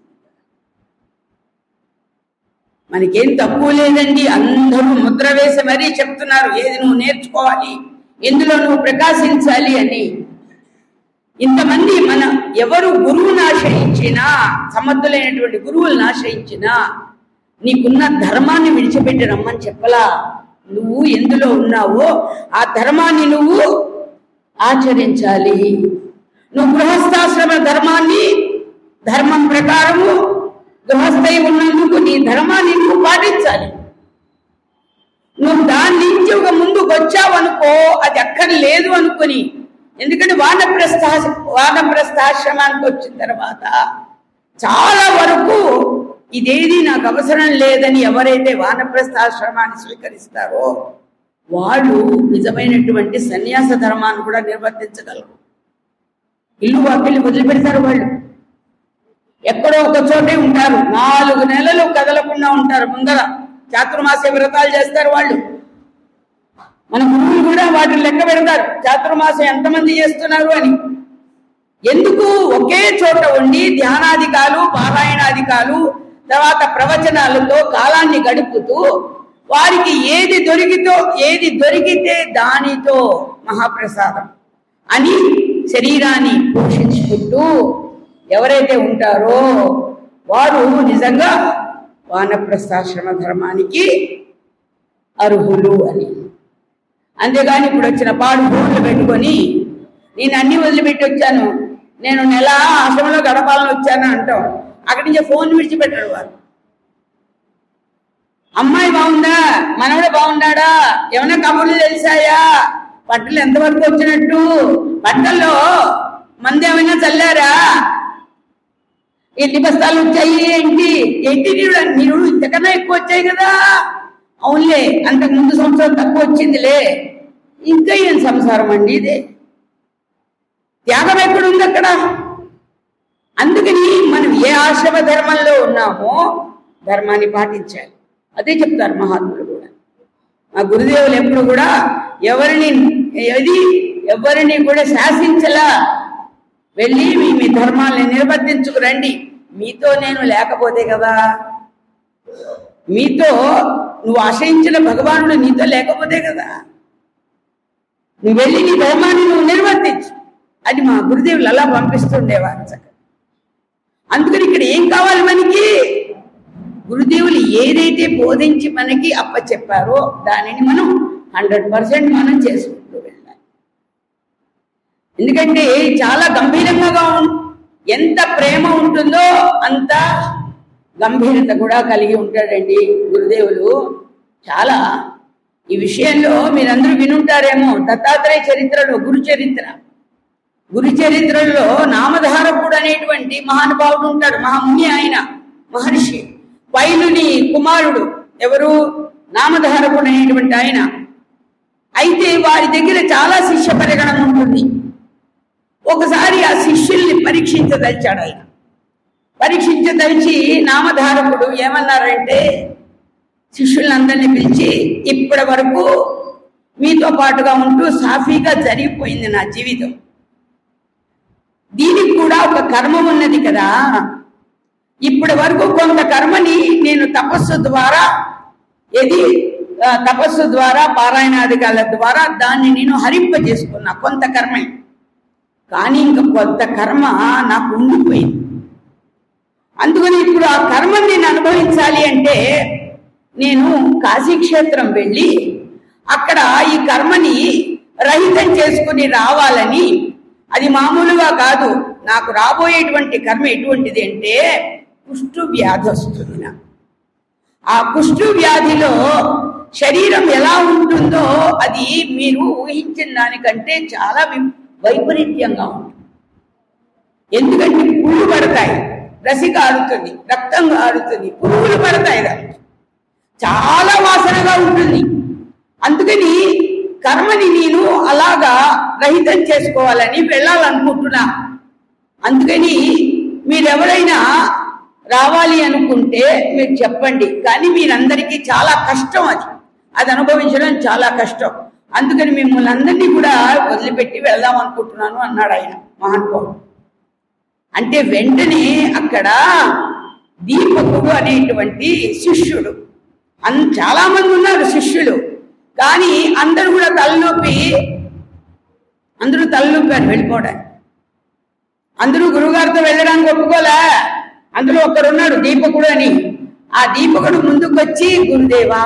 మనకేం తక్కువ లేదండి అందరూ ముద్ర వేసి మరీ చెప్తున్నారు ఏది నువ్వు నేర్చుకోవాలి ఎందులో నువ్వు ప్రకాశించాలి అని ఇంతమంది మన ఎవరు గురువుని ఆశ్రయించినా సమర్థులైనటువంటి గురువులను ఆశ్రయించినా నీకున్న ధర్మాన్ని విడిచిపెట్టి రమ్మని చెప్పలా నువ్వు ఎందులో ఉన్నావో ఆ ధర్మాన్ని నువ్వు ఆచరించాలి నువ్వు గృహస్థాశ్రమ ధర్మాన్ని ధర్మం ప్రకారము గృహస్థై ఉన్నందుకు నీ ధర్మాన్ని నువ్వు పాటించాలి నువ్వు దాని నుంచి ఒక ముందుకు వచ్చావనుకో అది అక్కడ లేదు అనుకుని ఎందుకంటే వానప్రస్థ వానప్రస్థాశ్రమానికి వచ్చిన తర్వాత చాలా వరకు ఇదేది నాకు అవసరం లేదని ఎవరైతే వానప్రస్థాశ్రమాన్ని స్వీకరిస్తారో వాళ్ళు నిజమైనటువంటి సన్యాస ధర్మాన్ని కూడా నిర్వర్తించగలరు ఇల్లు వాకిళ్ళు వదిలిపెడతారు వాళ్ళు ఎక్కడో ఒక చోటే ఉంటారు నాలుగు నెలలు కదలకుండా ఉంటారు ముందర చాతుర్మాస వ్రతాలు చేస్తారు వాళ్ళు మన గురువులు కూడా వాటిని లెక్క పెడతారు చాతుర్మాసం ఎంతమంది చేస్తున్నారు అని ఎందుకు ఒకే చోట ఉండి ధ్యానాధికాలు పారాయణాధికాలు తర్వాత ప్రవచనాలతో కాలాన్ని గడుపుతూ వారికి ఏది దొరికితో ఏది దొరికితే దానితో మహాప్రసాదం అని శరీరాన్ని పోషించుకుంటూ ఎవరైతే ఉంటారో వారు నిజంగా వానప్రస్థాశ్రమ ధర్మానికి అర్హులు అని అంతేగాని ఇప్పుడు వచ్చిన పాడు ఫోన్లు పెట్టుకొని నేను అన్ని వదిలిపెట్టి వచ్చాను నేను నెల ఆశ్రమంలో గడపాలని వచ్చాను అంటాం అక్కడి నుంచి ఫోన్ విడిచిపెట్టాడు వారు అమ్మాయి బాగుందా మనవడు బాగున్నాడా ఏమైనా కబుర్లు తెలిసాయా బట్టలు ఎంతవరకు వచ్చినట్టు బట్టల్లో మంది ఏమైనా చల్లారా ఎన్ని బస్తాలు వచ్చాయి ఏంటి ఏంటి నీడు నీరు ఇంతకన్నా ఎక్కువ వచ్చాయి కదా అవునులే అంతకు ముందు సంవత్సరం తక్కువ వచ్చిందిలే ఇంకా ఏం సంసారం అండి ఇది త్యాగం ఎక్కడుంది అక్కడ అందుకని మనం ఏ ఆశ్రమ ధర్మంలో ఉన్నామో ధర్మాన్ని పాటించాలి అదే చెప్తారు మహాత్ములు కూడా మా గురుదేవులు ఎప్పుడు కూడా ఎవరిని ఏది ఎవరిని కూడా శాసించలా వెళ్ళి మీ మీ ధర్మాల్ని నిర్వర్తించుకురండి మీతో నేను లేకపోతే కదా మీతో నువ్వు ఆశ్రయించిన భగవానుడు నీతో లేకపోతే కదా నువ్వు వెళ్ళి నీ ధర్మాన్ని నువ్వు నిర్వర్తించు అది మా గురుదేవులు అలా పంపిస్తుండేవారు చక్కగా అందుకని ఇక్కడ ఏం కావాలి మనకి గురుదేవులు ఏదైతే బోధించి మనకి అప్పచెప్పారో దానిని మనం హండ్రెడ్ పర్సెంట్ మనం చేసుకుంటూ వెళ్ళాలి ఎందుకంటే చాలా గంభీరంగా ఉం- ఎంత ప్రేమ ఉంటుందో అంత గంభీరత కూడా కలిగి ఉంటాడండి గురుదేవులు చాలా ఈ విషయంలో మీరందరూ వినుంటారేమో దత్తాత్రేయ చరిత్రలో గురు చరిత్ర గురు చరిత్రలో నామధారకుడు అనేటువంటి మహానుభావుడు ఉంటాడు మహాముని ఆయన మహర్షి వైలుని కుమారుడు ఎవరు నామధారకుడు అనేటువంటి ఆయన అయితే వారి దగ్గర చాలా శిష్య పరిగణన ఉంటుంది ఒకసారి ఆ శిష్యుల్ని పరీక్షించదలిచాడు ఆయన పరీక్షించదలిచి నామధారకుడు ఏమన్నారంటే శిష్యులందరినీ పిలిచి ఇప్పటి వరకు మీతో పాటుగా ఉంటూ సాఫీగా జరిగిపోయింది నా జీవితం దీనికి కూడా ఒక కర్మ ఉన్నది కదా ఇప్పటి వరకు కొంత కర్మని నేను తపస్సు ద్వారా ఏది ఆ, తపస్సు ద్వారా పారాయణాధికారుల ద్వారా దాన్ని నేను హరింపజేసుకున్నా కొంత కర్మ కానీ ఇంకా కొంత కర్మ నాకు ఉండిపోయింది అందుకని ఇప్పుడు ఆ కర్మని నేను అనుభవించాలి అంటే నేను కాశీక్షేత్రం వెళ్ళి అక్కడ ఈ కర్మని రహితం చేసుకుని రావాలని అది మామూలుగా కాదు నాకు రాబోయేటువంటి కర్మ ఎటువంటిది అంటే కుష్టు వ్యాధి వస్తుంది నాకు ఆ కుష్టు వ్యాధిలో శరీరం ఎలా ఉంటుందో అది మీరు ఊహించిన దానికంటే చాలా వి- వైపరీత్యంగా ఉంటుంది ఎందుకంటే పుళ్ళు పడతాయి రసి కారుతుంది రక్తం కారుతుంది పురుగులు పడతాయి దానికి చాలా వాసనగా ఉంటుంది అందుకని కర్మని నేను అలాగా రహితం చేసుకోవాలని వెళ్ళాలనుకుంటున్నా అందుకని మీరెవరైనా రావాలి అనుకుంటే మీరు చెప్పండి కానీ మీరందరికీ చాలా కష్టం అది అది అనుభవించడం చాలా కష్టం అందుకని మిమ్మల్ని అందరినీ కూడా వదిలిపెట్టి వెళ్దాం అనుకుంటున్నాను అన్నాడు ఆయన మహానుభావుడు అంటే వెంటనే అక్కడ దీపకుడు అనేటువంటి శిష్యుడు అన్ చాలా మంది ఉన్నారు శిష్యులు కానీ అందరూ కూడా తలనొప్పి అందరూ తలనొప్పారు వెళ్ళిపోవడానికి అందరూ గురువుగారితో వెళ్ళడానికి ఒప్పుకోలే అందులో ఒకరున్నాడు దీపకుడు అని ఆ దీపకుడు ముందుకు వచ్చి గురుదేవా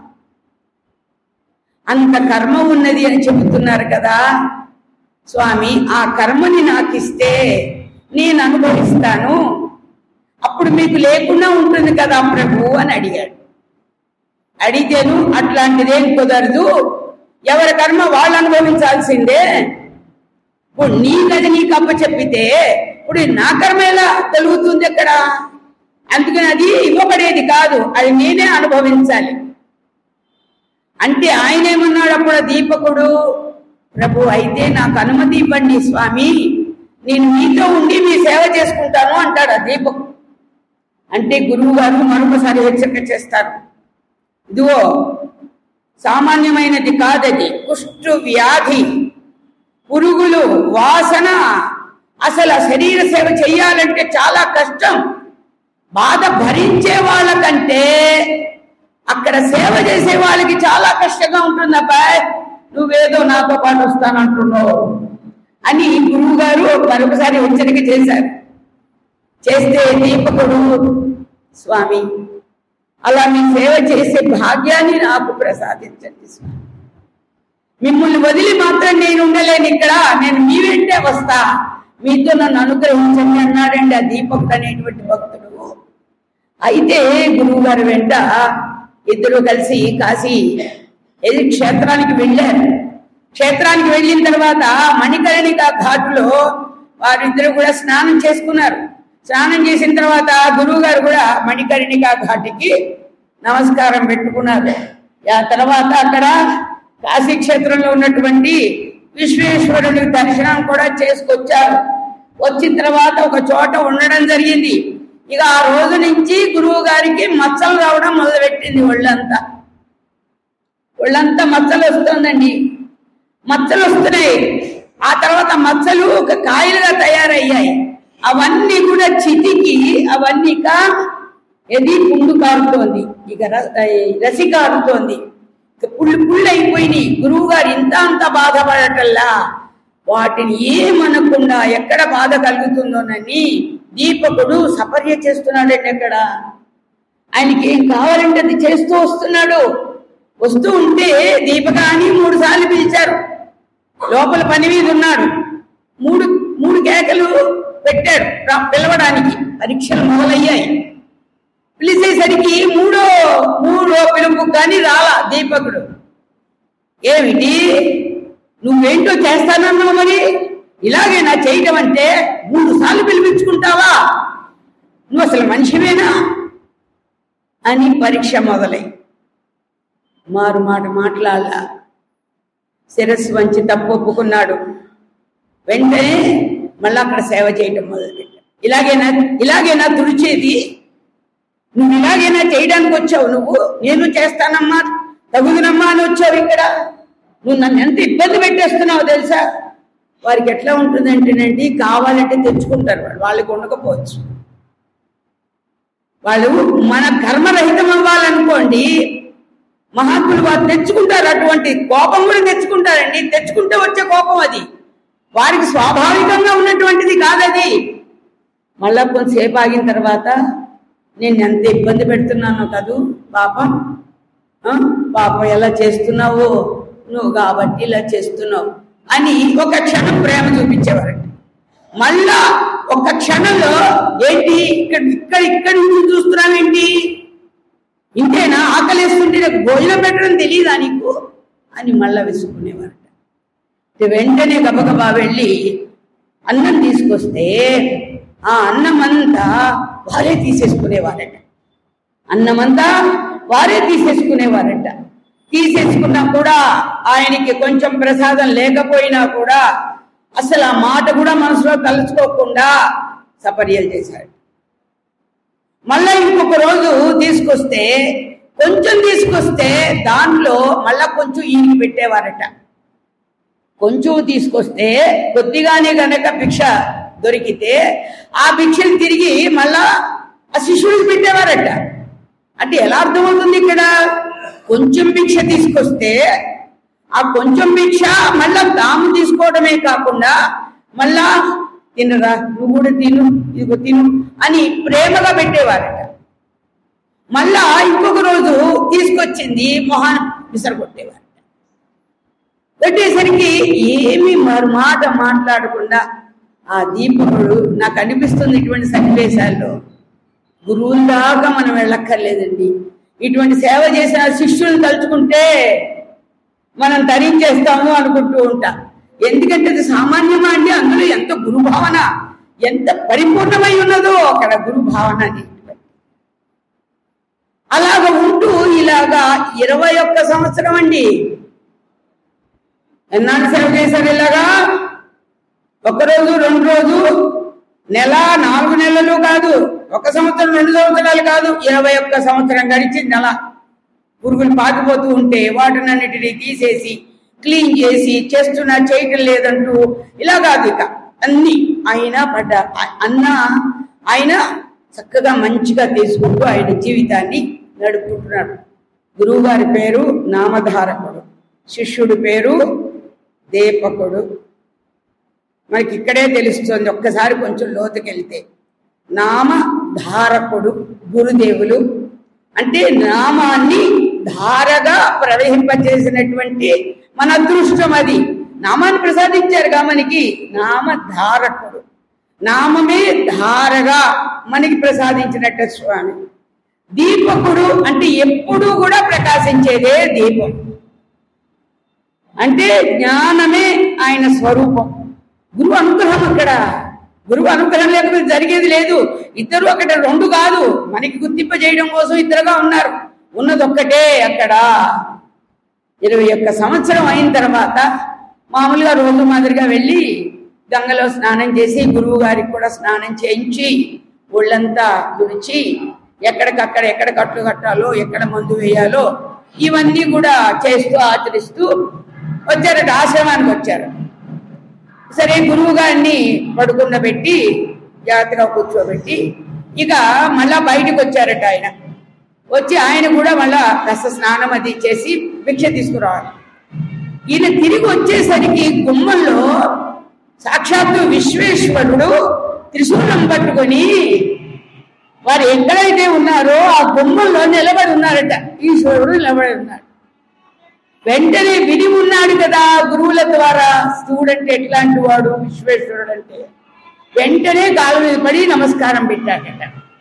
అంత కర్మ ఉన్నది అని చెబుతున్నారు కదా స్వామి ఆ కర్మని నాకు ఇస్తే నేను అనుభవిస్తాను అప్పుడు మీకు లేకుండా ఉంటుంది కదా ప్రభు అని అడిగాడు అడిగితేను అట్లాంటిదేం కుదరదు ఎవరి కర్మ వాళ్ళు అనుభవించాల్సిందే ఇప్పుడు నీ గది నీకు అప్ప చెప్పితే ఇప్పుడు నా కర్మ ఎలా తొలుగుతుంది అక్కడ అందుకని అది ఇవ్వబడేది కాదు అది నేనే అనుభవించాలి అంటే ఆయన ఏమన్నాడు అప్పుడు ఆ దీపకుడు ప్రభు అయితే నాకు అనుమతి ఇవ్వండి స్వామి నేను మీతో ఉండి మీ సేవ చేసుకుంటాను అంటాడు ఆ దీపకుడు అంటే గురువు గారు మరొకసారి హెచ్చరిక చేస్తారు ఇదిగో సామాన్యమైనది కాదది కుష్టు వ్యాధి పురుగులు వాసన అసలు ఆ శరీర సేవ చెయ్యాలంటే చాలా కష్టం బాధ భరించే వాళ్ళకంటే అక్కడ సేవ చేసే వాళ్ళకి చాలా కష్టంగా ఉంటుంది అబ్బాయ్ నువ్వేదో నాతో పాటు వస్తానంటున్నావు అని గురువు గారు మరొకసారి హెచ్చరిక చేశారు చేస్తే దీపకుడు స్వామి అలా మీ సేవ చేసే భాగ్యాన్ని నాకు ప్రసాదించండి స్వామి మిమ్మల్ని వదిలి మాత్రం నేను ఉండలేను ఇక్కడ నేను మీ వెంటే వస్తా మీతో నన్ను అనుగ్రహించండి అన్నాడండి ఆ దీపకుడు అనేటువంటి భక్తుడు అయితే గురువు గారు వెంట ఇద్దరు కలిసి కాశీ ఏది క్షేత్రానికి వెళ్ళారు క్షేత్రానికి వెళ్ళిన తర్వాత మణికర్ణిక ఘాటులో వారిద్దరు కూడా స్నానం చేసుకున్నారు స్నానం చేసిన తర్వాత గురువు గారు కూడా మణికర్ణిక ఘాటికి నమస్కారం పెట్టుకున్నారు ఆ తర్వాత అక్కడ కాశీ క్షేత్రంలో ఉన్నటువంటి విశ్వేశ్వరుని దర్శనం కూడా చేసుకొచ్చారు వచ్చిన తర్వాత ఒక చోట ఉండడం జరిగింది ఇక ఆ రోజు నుంచి గురువు గారికి మచ్చలు రావడం మొదలుపెట్టింది ఒళ్ళంతా ఒళ్ళంతా మచ్చలు వస్తుందండి మచ్చలు వస్తున్నాయి ఆ తర్వాత మచ్చలు ఒక కాయలుగా తయారయ్యాయి అవన్నీ కూడా చితికి అవన్నీ ఇక ఎది పుండు కారుతోంది ఇక ర- రసి కారుతోంది ఇక పుళ్ళు పుళ్ళు అయిపోయినాయి గురువు గారు ఇంత అంత బాధపడటల్లా వాటిని ఏమనకుండా ఎక్కడ బాధ కలుగుతుందోనని దీపకుడు సపర్య చేస్తున్నాడండి అక్కడ ఆయనకి ఏం కావాలంటే అది చేస్తూ వస్తున్నాడు వస్తూ ఉంటే దీపక అని మూడు సార్లు పిలిచారు లోపల పని మీద ఉన్నాడు మూడు మూడు కేకలు పెట్టాడు రా- పిలవడానికి పరీక్షలు మొదలయ్యాయి పిలిచేసరికి మూడో మూడో పిలుపు కానీ రాలా దీపకుడు ఏమిటి నువ్వేంటో చేస్తానన్నావు మరి ఇలాగే నా చేయటం అంటే మూడు సార్లు పిలిపించుకుంటావా నువ్వు అసలు మనిషివేనా అని పరీక్ష మొదలై మారు మాట మాట్లాడాల శిరస్సు వంచి తప్పు ఒప్పుకున్నాడు వెంటనే మళ్ళీ అక్కడ సేవ చేయటం మొదలుపెట్టాడు ఇలాగేనా ఇలాగేనా తుడిచేది నువ్వు ఇలాగైనా చేయడానికి వచ్చావు నువ్వు నేను చేస్తానమ్మా తగుదునమ్మా అని వచ్చావు ఇక్కడ నువ్వు నన్ను ఎంత ఇబ్బంది పెట్టేస్తున్నావు తెలుసా వారికి ఎట్లా ఉంటుందంటేనండి కావాలంటే తెచ్చుకుంటారు వాళ్ళు వాళ్ళకి ఉండకపోవచ్చు వాళ్ళు మన కర్మరహితం అవ్వాలనుకోండి మహాత్ములు వారు తెచ్చుకుంటారు అటువంటి కోపం కూడా తెచ్చుకుంటారండి తెచ్చుకుంటే వచ్చే కోపం అది వారికి స్వాభావికంగా ఉన్నటువంటిది కాదది మళ్ళా కొంతసేపు ఆగిన తర్వాత నేను ఎంత ఇబ్బంది పెడుతున్నాను కదూ పాప ఆ? పాప ఎలా చేస్తున్నావో నువ్వు కాబట్టి ఇలా చేస్తున్నావు అని ఒక క్షణం ప్రేమ చూపించేవారంట మళ్ళా ఒక క్షణంలో ఏంటి ఇక్కడ ఇక్కడ ఇక్కడ నుంచి చూస్తున్నావేంటి ఇంతేనా ఆకలేస్తుంటే నాకు భోజనం పెట్టడం తెలియదా నీకు అని మళ్ళా విసుక్కునేవారట ఇక వెంటనే గబగబా వెళ్ళి అన్నం తీసుకొస్తే ఆ అన్నం అంతా వారే తీసేసుకునేవారట అన్నమంతా వారే తీసేసుకునేవారట తీసేసుకున్నా కూడా ఆయనకి కొంచెం ప్రసాదం లేకపోయినా కూడా అసలు ఆ మాట కూడా మనసులో తలుచుకోకుండా సపర్యలు చేశాడు మళ్ళా ఇంకొక రోజు తీసుకొస్తే కొంచెం తీసుకొస్తే దాంట్లో మళ్ళా కొంచెం ఈయనకి పెట్టేవారట కొంచెం తీసుకొస్తే కొద్దిగానే గనక భిక్ష దొరికితే ఆ భిక్షను తిరిగి మళ్ళా ఆ శిష్యుడికి పెట్టేవారట అంటే ఎలా అర్థమవుతుంది ఇక్కడ కొంచెం భిక్ష తీసుకొస్తే ఆ కొంచెం భిక్ష మళ్ళా తాము తీసుకోవడమే కాకుండా మళ్ళా తినరా నువ్వు కూడా తిను ఇదిగో తిను అని ప్రేమగా పెట్టేవారట మళ్ళా ఇంకొక రోజు తీసుకొచ్చింది మొహాన్ విసరగొట్టేవారు పెట్టేసరికి ఏమి మరు మాట మాట్లాడకుండా ఆ దీపకుడు నాకు అనిపిస్తుంది ఇటువంటి సన్నివేశాల్లో గురువుల దాకా మనం వెళ్ళక్కర్లేదండి ఇటువంటి సేవ చేసిన శిష్యులను తలుచుకుంటే మనం తరించేస్తాము అనుకుంటూ ఉంటాం ఎందుకంటే అది సామాన్యమా అండి అందులో ఎంత గురు భావన ఎంత పరిపూర్ణమై ఉన్నదో అక్కడ గురు భావన అనేటువంటి అలాగ ఉంటూ ఇలాగా ఇరవై ఒక్క సంవత్సరం అండి ఎన్నాళ్ళు సేవ చేశారు ఇలాగా ఒక రోజు రెండు రోజు నెల నాలుగు నెలలు కాదు ఒక సంవత్సరం రెండు సంవత్సరాలు కాదు ఇరవై ఒక్క సంవత్సరం గడిచి నెల పురుగులు పాకిపోతూ ఉంటే వాటినన్నిటినీ తీసేసి క్లీన్ చేసి చేస్తున్నా చేయటం లేదంటూ ఇలా కాదు ఇక అన్ని ఆయన పడ్డ అన్న ఆయన చక్కగా మంచిగా తీసుకుంటూ ఆయన జీవితాన్ని నడుపుకుంటున్నాడు గురువు గారి పేరు నామధారకుడు శిష్యుడి పేరు దీపకుడు మనకి ఇక్కడే తెలుస్తుంది ఒక్కసారి కొంచెం లోతుకెళ్తే నామధారకుడు గురుదేవులు అంటే నామాన్ని ధారగా ప్రవహింపజేసినటువంటి మన అదృష్టం అది నామాన్ని ప్రసాదించారుగా మనకి నామధారకుడు నామమే ధారగా మనకి ప్రసాదించినట్టు స్వామి దీపకుడు అంటే ఎప్పుడూ కూడా ప్రకాశించేదే దీపం అంటే జ్ఞానమే ఆయన స్వరూపం గురువు అనుగ్రహం అక్కడ గురువు అనుగ్రహం లేకపోతే జరిగేది లేదు ఇద్దరు అక్కడ రెండు కాదు మనకి గుర్తింప చేయడం కోసం ఇద్దరుగా ఉన్నారు ఉన్నదొక్కటే అక్కడ ఇరవై ఒక్క సంవత్సరం అయిన తర్వాత మామూలుగా రోజు మాదిరిగా వెళ్ళి గంగలో స్నానం చేసి గురువు గారికి కూడా స్నానం చేయించి ఒళ్ళంతా తుడిచి ఎక్కడికక్కడ ఎక్కడ కట్లు కట్టాలో ఎక్కడ మందు వేయాలో ఇవన్నీ కూడా చేస్తూ ఆచరిస్తూ వచ్చారట ఆశ్రమానికి వచ్చారు సరే గురువు గారిని పడుకుండబెట్టి జాగ్రత్తగా కూర్చోబెట్టి ఇక మళ్ళా బయటకు వచ్చారట ఆయన వచ్చి ఆయన కూడా మళ్ళా రస స్నానం అది చేసి భిక్ష తీసుకురావాలి ఈయన తిరిగి వచ్చేసరికి గుమ్మంలో సాక్షాత్తు విశ్వేశ్వరుడు త్రిశూలం పట్టుకొని వారు ఎక్కడైతే ఉన్నారో ఆ గుమ్మంలో నిలబడి ఉన్నారట ఈశ్వరుడు నిలబడి ఉన్నాడు వెంటనే విని ఉన్నాడు కదా గురువుల ద్వారా స్టూడెంట్ ఎట్లాంటి వాడు విశ్వేశ్వరుడు అంటే వెంటనే కాలు మీద పడి నమస్కారం పెట్టాడట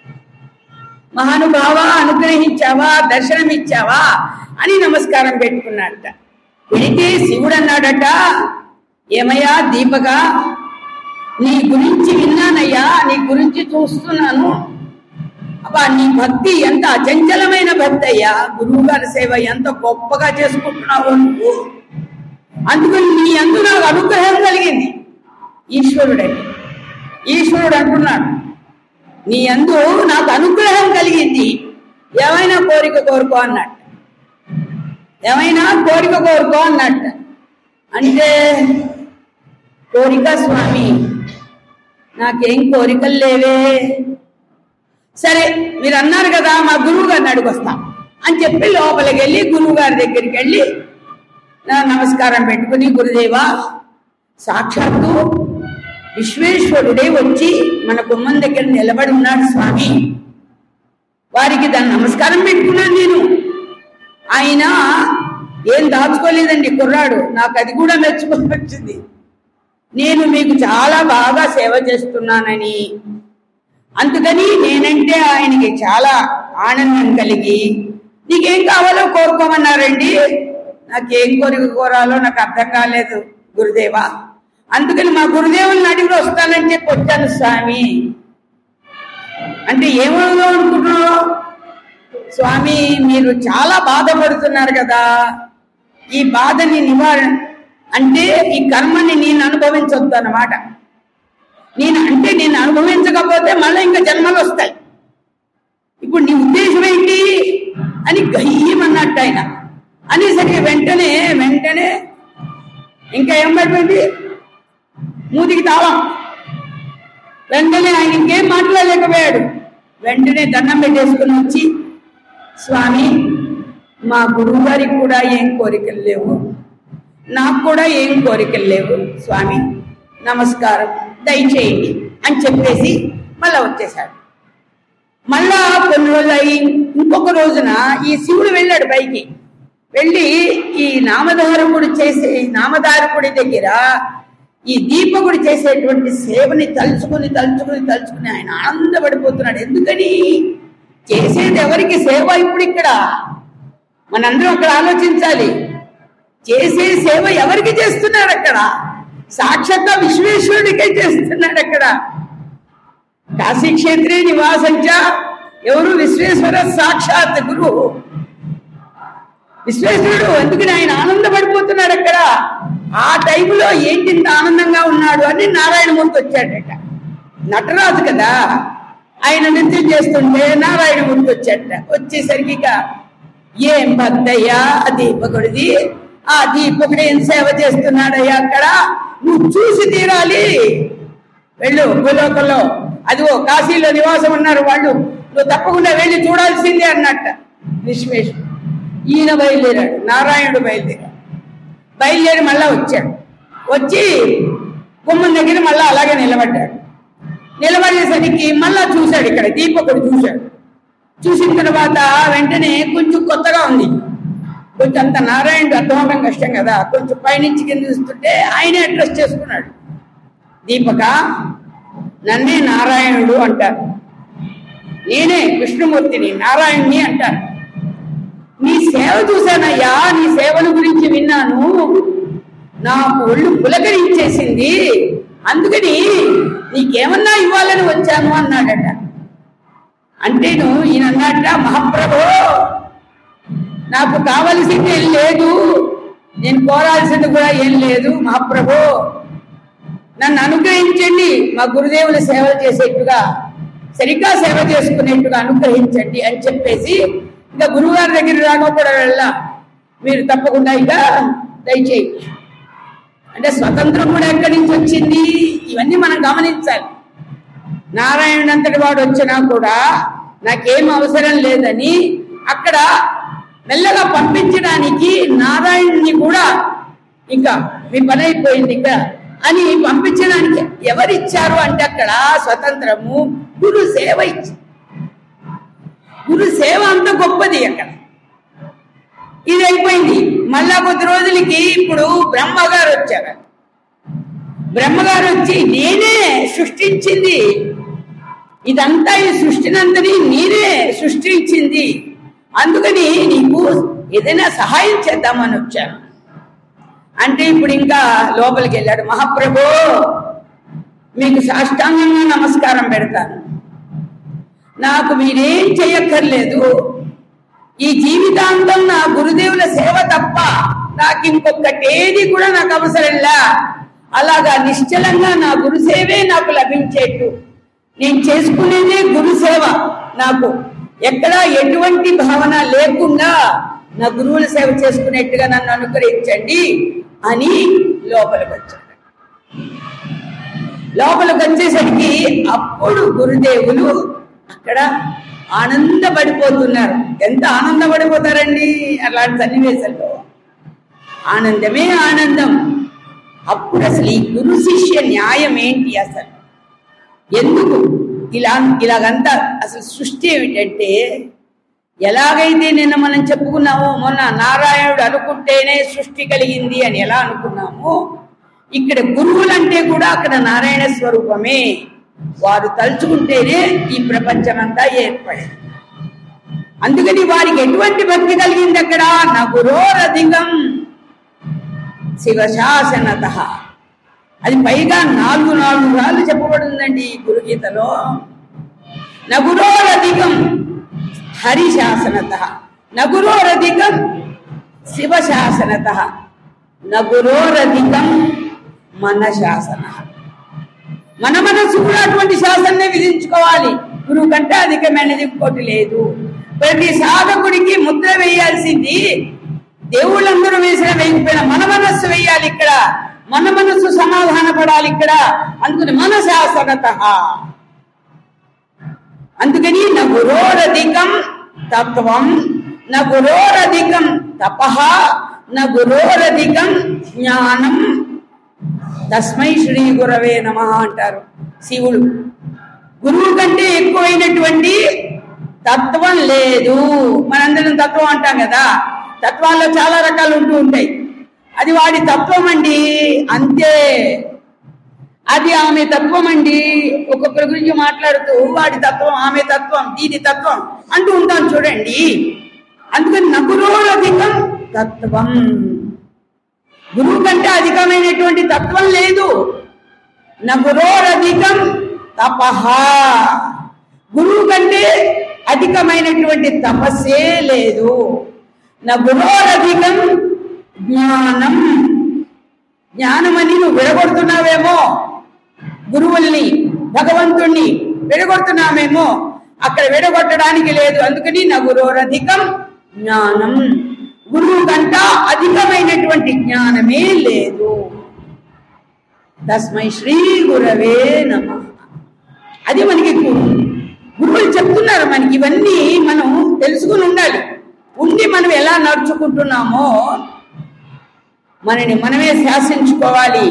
మహానుభావ అనుగ్రహించావా దర్శనమిచ్చావా అని నమస్కారం పెట్టుకున్నాడట పెడితే శివుడు అన్నాడట ఏమయ్యా దీపగా నీ గురించి విన్నానయ్యా నీ గురించి చూస్తున్నాను అబ్బా నీ భక్తి ఎంత అచంచలమైన భక్తి అయ్యా గురువు గారి సేవ ఎంత గొప్పగా చేసుకుంటున్నావు నువ్వు అందుకని నీ అందు నాకు అనుగ్రహం కలిగింది ఈశ్వరుడే ఈశ్వరుడు అంటున్నాడు నీ అందు నాకు అనుగ్రహం కలిగింది ఏమైనా కోరిక కోరుకో అన్నట్టు ఏమైనా కోరిక కోరుకో అన్నట్టు అంటే కోరిక స్వామి నాకేం కోరికలు లేవే సరే మీరు అన్నారు కదా మా గురువు గారిని అడుగొస్తా అని చెప్పి లోపలికి వెళ్ళి గురువు గారి దగ్గరికి వెళ్ళి నా నమస్కారం పెట్టుకుని గురుదేవా సాక్షాత్తు విశ్వేశ్వరుడే వచ్చి మన గుమ్మం దగ్గర నిలబడి ఉన్నాడు స్వామి వారికి దాన్ని నమస్కారం పెట్టుకున్నాను నేను ఆయన ఏం దాచుకోలేదండి కుర్రాడు నాకు అది కూడా మెచ్చుకోవచ్చింది నేను మీకు చాలా బాగా సేవ చేస్తున్నానని అందుకని నేనంటే ఆయనకి చాలా ఆనందం కలిగి నీకేం కావాలో కోరుకోమన్నారండి నాకేం కోరిక కోరాలో నాకు అర్థం కాలేదు గురుదేవా అందుకని మా గురుదేవుని అడిగి వస్తానని చెప్పి వచ్చాను స్వామి అంటే ఏమవుదో అనుకుంటున్నావు స్వామి మీరు చాలా బాధపడుతున్నారు కదా ఈ బాధని నివారణ అంటే ఈ కర్మని నేను అనుభవించొద్దు అన్నమాట నేను అంటే నేను అనుభవించకపోతే మళ్ళీ ఇంకా జన్మలు వస్తాయి ఇప్పుడు నీ ఉద్దేశం ఏంటి అని గయ్యమన్నట్టు ఆయన అనేసరికి వెంటనే వెంటనే ఇంకా ఏం పడిపోయింది మూతికి తాళం వెంటనే ఆయన ఇంకేం మాట్లాడలేకపోయాడు వెంటనే దండం పెట్టేసుకుని వచ్చి స్వామి మా గురువు గారికి కూడా ఏం కోరికలు లేవు నాకు కూడా ఏం కోరికలు లేవు స్వామి నమస్కారం దయచేయండి అని చెప్పేసి మళ్ళా వచ్చేసాడు మళ్ళా కొన్ని రోజులు అయి ఇంకొక రోజున ఈ శివుడు వెళ్ళాడు పైకి వెళ్ళి ఈ నామధారకుడు చేసే ఈ నామధారకుడి దగ్గర ఈ దీపకుడు చేసేటువంటి సేవని తలుచుకుని తలుచుకుని తలుచుకుని ఆయన ఆనందపడిపోతున్నాడు ఎందుకని చేసేది ఎవరికి సేవ ఇప్పుడు ఇక్కడ మనందరం అక్కడ ఆలోచించాలి చేసే సేవ ఎవరికి చేస్తున్నారు అక్కడ సాక్షాత్ విశ్వేశ్వరుడికే చేస్తున్నాడు అక్కడ కాశీ క్షేత్రే నివాసంచ ఎవరు విశ్వేశ్వర సాక్షాత్ గురువు విశ్వేశ్వరుడు ఎందుకని ఆయన ఆనందపడిపోతున్నాడు అక్కడ ఆ టైంలో ఏంటి ఇంత ఆనందంగా ఉన్నాడు అని నారాయణమూర్తి వచ్చాడట నటరాజు కదా ఆయన నృత్యం చేస్తుంటే నారాయణమూర్తి వచ్చాడట వచ్చేసరికి ఇక ఏం భక్తయ్యా ఆ దీపకుడిది ఆ దీపకుడు ఏం సేవ చేస్తున్నాడయ్యా అక్కడ నువ్వు చూసి తీరాలి వెళ్ళు భూలోకంలో అదిగో కాశీలో నివాసం ఉన్నారు వాళ్ళు నువ్వు తప్పకుండా వెళ్ళి చూడాల్సిందే అన్నట్ట విశ్వేశ్వరు ఈయన బయలుదేరాడు నారాయణుడు బయలుదేరాడు బయలుదేరి మళ్ళా వచ్చాడు వచ్చి గుమ్మం దగ్గర మళ్ళా అలాగే నిలబడ్డాడు నిలబడేసరికి మళ్ళా చూశాడు ఇక్కడ దీపకుడు చూశాడు చూసిన తర్వాత వెంటనే కొంచెం కొత్తగా ఉంది కొంచెం అంత నారాయణుడు అర్థం అవడం కష్టం కదా కొంచెం పైనుంచి కింద చూస్తుంటే ఆయనే అడ్రస్ చేసుకున్నాడు దీపక నన్నే నారాయణుడు అంటారు నేనే విష్ణుమూర్తిని నారాయణ్ణి అంటారు నీ సేవ చూశానయ్యా నీ సేవల గురించి విన్నాను నాకు ఒళ్ళు పులకరించేసింది అందుకని నీకేమన్నా ఇవ్వాలని వచ్చాను అన్నాడట అంటేను ఈయన అన్నట్ట మహాప్రభో నాకు కావలసింది ఏం లేదు నేను కోరాల్సింది కూడా ఏం లేదు మహాప్రభో నన్ను అనుగ్రహించండి మా గురుదేవుల సేవ చేసేట్టుగా సరిగ్గా సేవ చేసుకునేట్టుగా అనుగ్రహించండి అని చెప్పేసి ఇంకా గురువుగారి దగ్గర రాకపోవడం వల్ల మీరు తప్పకుండా ఇక దయచేయి అంటే స్వతంత్రం కూడా ఎక్కడి నుంచి వచ్చింది ఇవన్నీ మనం గమనించాలి నారాయణుడు అంతటి వాడు వచ్చినా కూడా నాకేం అవసరం లేదని అక్కడ మెల్లగా పంపించడానికి నారాయణుని కూడా ఇంకా మీ పని అయిపోయింది ఇంకా అని పంపించడానికి ఎవరిచ్చారు అంటే అక్కడ స్వతంత్రము గురు సేవ ఇచ్చి గురు సేవ అంత గొప్పది అక్కడ ఇది అయిపోయింది మళ్ళా కొద్ది రోజులకి ఇప్పుడు బ్రహ్మగారు వచ్చారు బ్రహ్మగారు వచ్చి నేనే సృష్టించింది ఇదంతా ఈ సృష్టినంతని నేనే సృష్టించింది అందుకని నీకు ఏదైనా సహాయం చేద్దామని వచ్చాను అంటే ఇప్పుడు ఇంకా లోపలికి వెళ్ళాడు మహాప్రభు మీకు సాష్టాంగంగా నమస్కారం పెడతాను నాకు మీరేం చేయక్కర్లేదు ఈ జీవితాంతం నా గురుదేవుల సేవ తప్ప నాకు ఇంకొకటేది కూడా నాకు అవసరంలా అలాగా నిశ్చలంగా నా గురు సేవే నాకు లభించేట్టు నేను చేసుకునేదే గురు సేవ నాకు ఎక్కడా ఎటువంటి భావన లేకుండా నా గురువుల సేవ చేసుకునేట్టుగా నన్ను అనుగ్రహించండి అని లోపలికి వచ్చాడు లోపలికి వచ్చేసరికి అప్పుడు గురుదేవులు అక్కడ ఆనందపడిపోతున్నారు ఎంత ఆనందపడిపోతారండి అలాంటి సన్నివేశంలో ఆనందమే ఆనందం అప్పుడు అసలు ఈ గురు శిష్య న్యాయం ఏంటి అసలు ఎందుకు ఇలా ఇలాగంతా అసలు సృష్టి ఏమిటంటే ఎలాగైతే నిన్న మనం చెప్పుకున్నామో మొన్న నారాయణుడు అనుకుంటేనే సృష్టి కలిగింది అని ఎలా అనుకున్నామో ఇక్కడ గురువులంటే కూడా అక్కడ నారాయణ స్వరూపమే వారు తలుచుకుంటేనే ఈ ప్రపంచమంతా ఏర్పడింది అందుకని వారికి ఎటువంటి భక్తి కలిగింది అక్కడ నా గురోరధికం శివశాసనత అది పైగా నాలుగు నాలుగు సార్లు చెప్పబడిందండి ఈ గురుగీతలో నగురోరధికం హరిశాసనత నగురోరధికం శివశాసనత నగురోరధికం మన శాసన మన మనసు కూడా అటువంటి శాసననే విధించుకోవాలి గురువు కంటే అధికమైనది ఇంకోటి లేదు ప్రతి సాధకుడికి ముద్ర వేయాల్సింది దేవుళ్ళందరూ వేసిన వేయకపోయినా మన మనస్సు వేయాలి ఇక్కడ మన మనస్సు సమాధాన పడాలి ఇక్కడ అందుకని మన శాసనత అందుకని నా గురోరధికం తత్వం నా గురోరధికం తప నా గురోరధికం జ్ఞానం తస్మై శ్రీ గురవే నమ అంటారు శివుడు గురువు కంటే ఎక్కువైనటువంటి తత్వం లేదు మనందరం తత్వం అంటాం కదా తత్వాల్లో చాలా రకాలు ఉంటూ ఉంటాయి అది వాడి తత్వం అండి అంతే అది ఆమె తత్వం అండి ఒక్కొక్కరి గురించి మాట్లాడుతూ వాడి తత్వం ఆమె తత్వం దీని తత్వం అంటూ ఉంటాం చూడండి అందుకని నగురోరధికం తత్వం గురువు కంటే అధికమైనటువంటి తత్వం లేదు నగురోరధికం తపహ గురువు కంటే అధికమైనటువంటి తపస్సే లేదు నగురోరధికం జ్ఞానం జ్ఞానమని నువ్వు విడగొడుతున్నావేమో గురువుల్ని భగవంతుణ్ణి విడగొడుతున్నామేమో అక్కడ విడగొట్టడానికి లేదు అందుకని నా గురోరధికం జ్ఞానం గురువు కంట అధికమైనటువంటి జ్ఞానమే లేదు తస్మై శ్రీ గురవే నమ అది మనకి గు- గురువులు చెప్తున్నారు మనకి ఇవన్నీ మనం తెలుసుకుని ఉండాలి ఉండి మనం ఎలా నడుచుకుంటున్నామో మనని మనమే శాసించుకోవాలి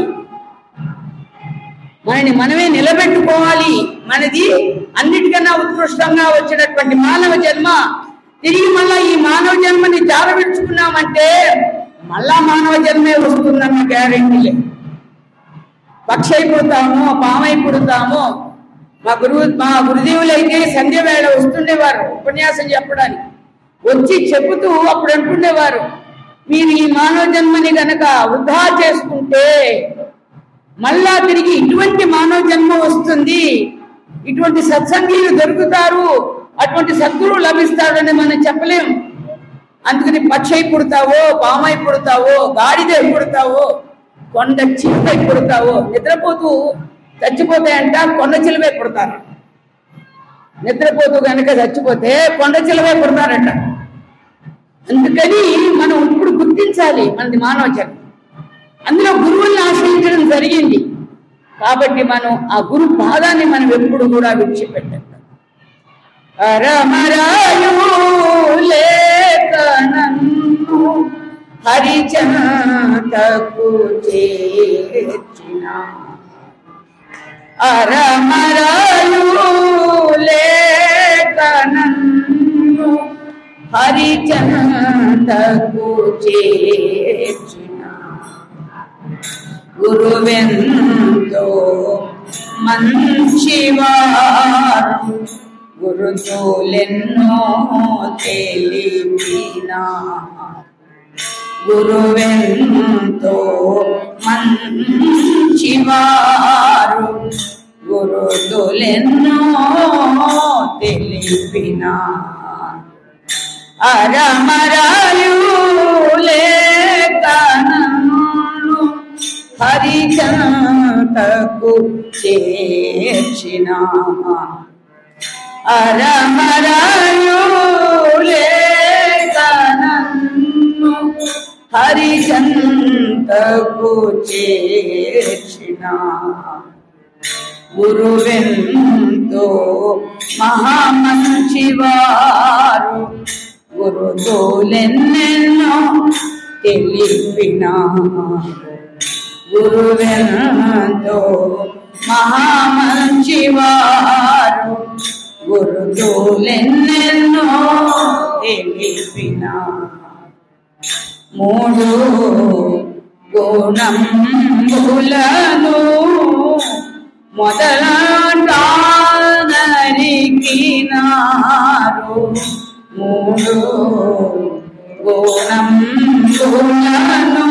మనని మనమే నిలబెట్టుకోవాలి మనది అన్నిటికన్నా ఉత్కృష్టంగా వచ్చినటువంటి మానవ జన్మ తిరిగి మళ్ళా ఈ మానవ జన్మని జారవిడ్చుకున్నామంటే మళ్ళా మానవ జన్మే వస్తుందన్న గ్యారెంటీ లేదు పక్షి అయిపోతాము పామై పుడతాము మా గురువు మా గురుదేవులైతే సంధ్య వేళ వస్తుండేవారు ఉపన్యాసం చెప్పడానికి వచ్చి చెబుతూ అప్పుడు అంటుండేవారు మీరు ఈ మానవ జన్మని గనక వృధా చేసుకుంటే మళ్ళా తిరిగి ఇటువంటి మానవ జన్మ వస్తుంది ఇటువంటి సత్సంగీలు దొరుకుతారు అటువంటి సద్గురువు లభిస్తాడని మనం చెప్పలేం అందుకని పక్షి అయి పుడతావో పామై పుడతావో గాడిద పుడతావో కొండ చిలువై పుడతావో నిద్రపోతూ చచ్చిపోతాయంట కొండ చిలువై పుడతారు నిద్రపోతూ కనుక చచ్చిపోతే కొండ చిలువై పుడతారంట అందుకని మనం ఇప్పుడు గుర్తించాలి మనది మానవ జన్మ అందులో గురువుల్ని ఆశ్రయించడం జరిగింది కాబట్టి మనం ఆ గురు పాదాన్ని మనం ఎప్పుడు కూడా విడిచిపెట్టాలి అరమరాయులేకనన్ను హరిచంతకు చేర్చిన అరమరాయులేకనన్ను హరిచంతకు చేర్చిన గురువెంతో మంచివారు గురుతులెన్నో తెలిపిన గురువెంతో మంచివారు గురుతులెన్నో తెలిపిన అరమరాయులేకనను హరిచంతకు చేర్చిన అరమరాయులేకనన్ను హరిచంతకు చేర్చిన గురువెంతో మహామంచివారు గురుదోలెన్నెన్నో తెలిపిన గురువెంతో మహామంచివారు గురుదోలెన్నెన్నో తెలిపిన మూడు గుణములను మొదలంటానరికినారు మూడు గుణములను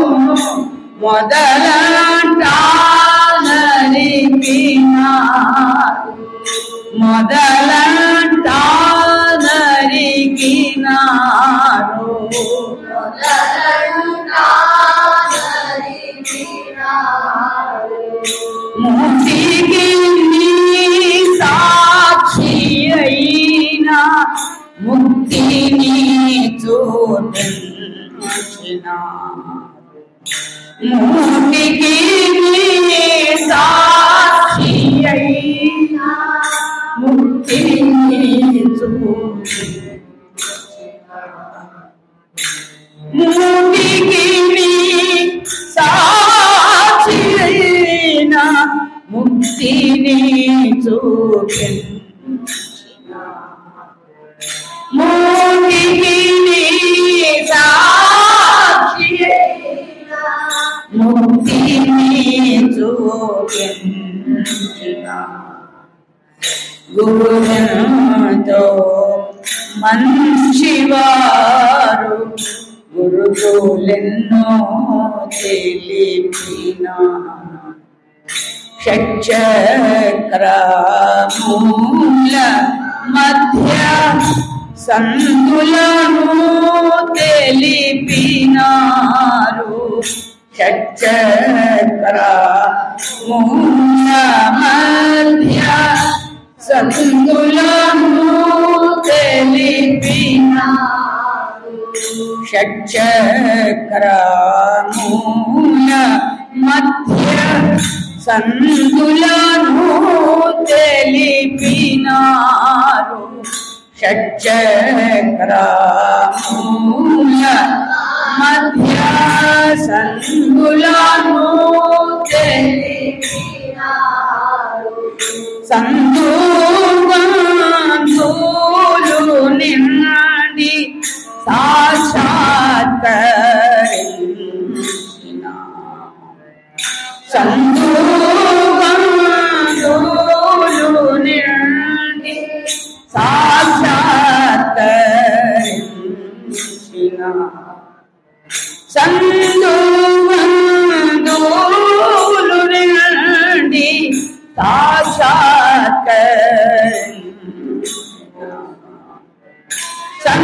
మొదలంటానరికినారు మొదలంటానరికినారు ముక్తికి నీ సాక్షి అయినా ముక్తిని చూపించిన ముక్తికి నీ సాక్షి అయినా ముక్తిని చూపించిన ముక్తికి నీ సాక్షి అయినా ముక్తిని చూపించిన ముక్తికి నీ సాక్షి అయినా ముక్తిని చూపించిన గురువుతో మంచివారు గురువులెన్నో తెలిపిన షట్చక్రమూల మధ్య సంతులను తెలిపినారు షట్చక్ర మూల మధ్య సంతులను తెలిపినారు షట్చక్రమూల మధ్య సంతులను తెలిపినారు షట్చక్రమూల మధ్య సంతులను తెలిపినారు సంతూలు నిన్న సాక్షాత్కరించిన సందూబంధులు నిండి సాక్షాత్కరించిన సందూబంధులు నిండి సాక్షాత్కరించిన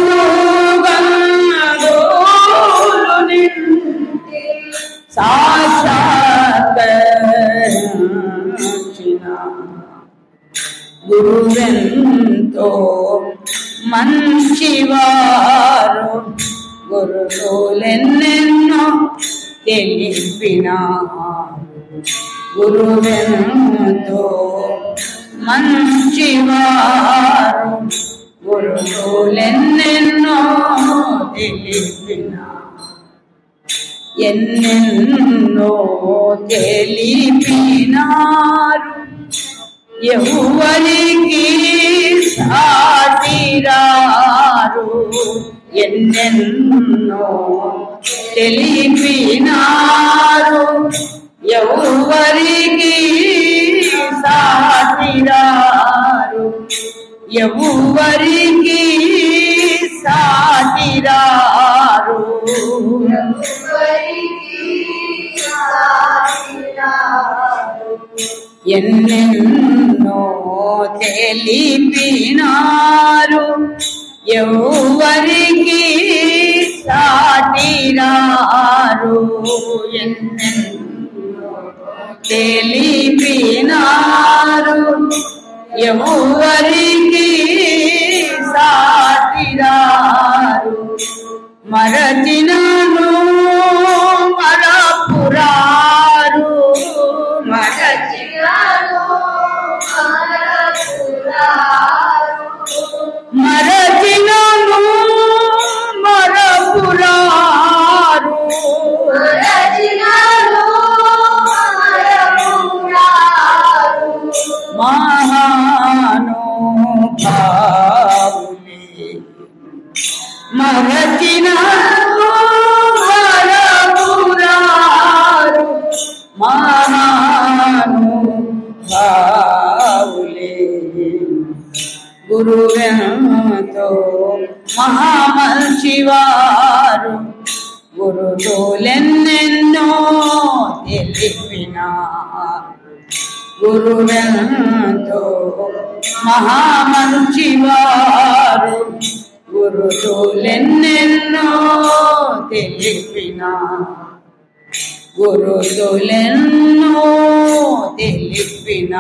సందూబంధులు నిండి సాక్షాత్కరించిన గురువెంతో మంచివారు గురువులెన్నెన్నో తెలిపిన గురువెంతో మంచివారు గురువులెన్నెన్నో తెలిపిన ఎన్నెన్నో తెలిపినారు ఎవరికి సాటిరారు ఎన్నెన్నో తెలిపినారు ఎవరికి సాటిరారు ఎవరికి సాటిరారు ఎన్నెన్నో తెలిపినారు ఎవరికి సాటిరారు ఎన్నెన్నో తెలిపినారు ఎవరికి సాటిరారు మరచినను మరపురారు మరచినను మరచినను మరపురారు మహానుభావులే మరచినను మరపురారు మహానుభావులే గురువెంతో మహామంచివారు గురువులెన్నెన్నో తెలిపిన గురువెంతో మహామంచివారు గురువులెన్నెన్నో తెలిపిన గురుతులెన్నో తెలిపిన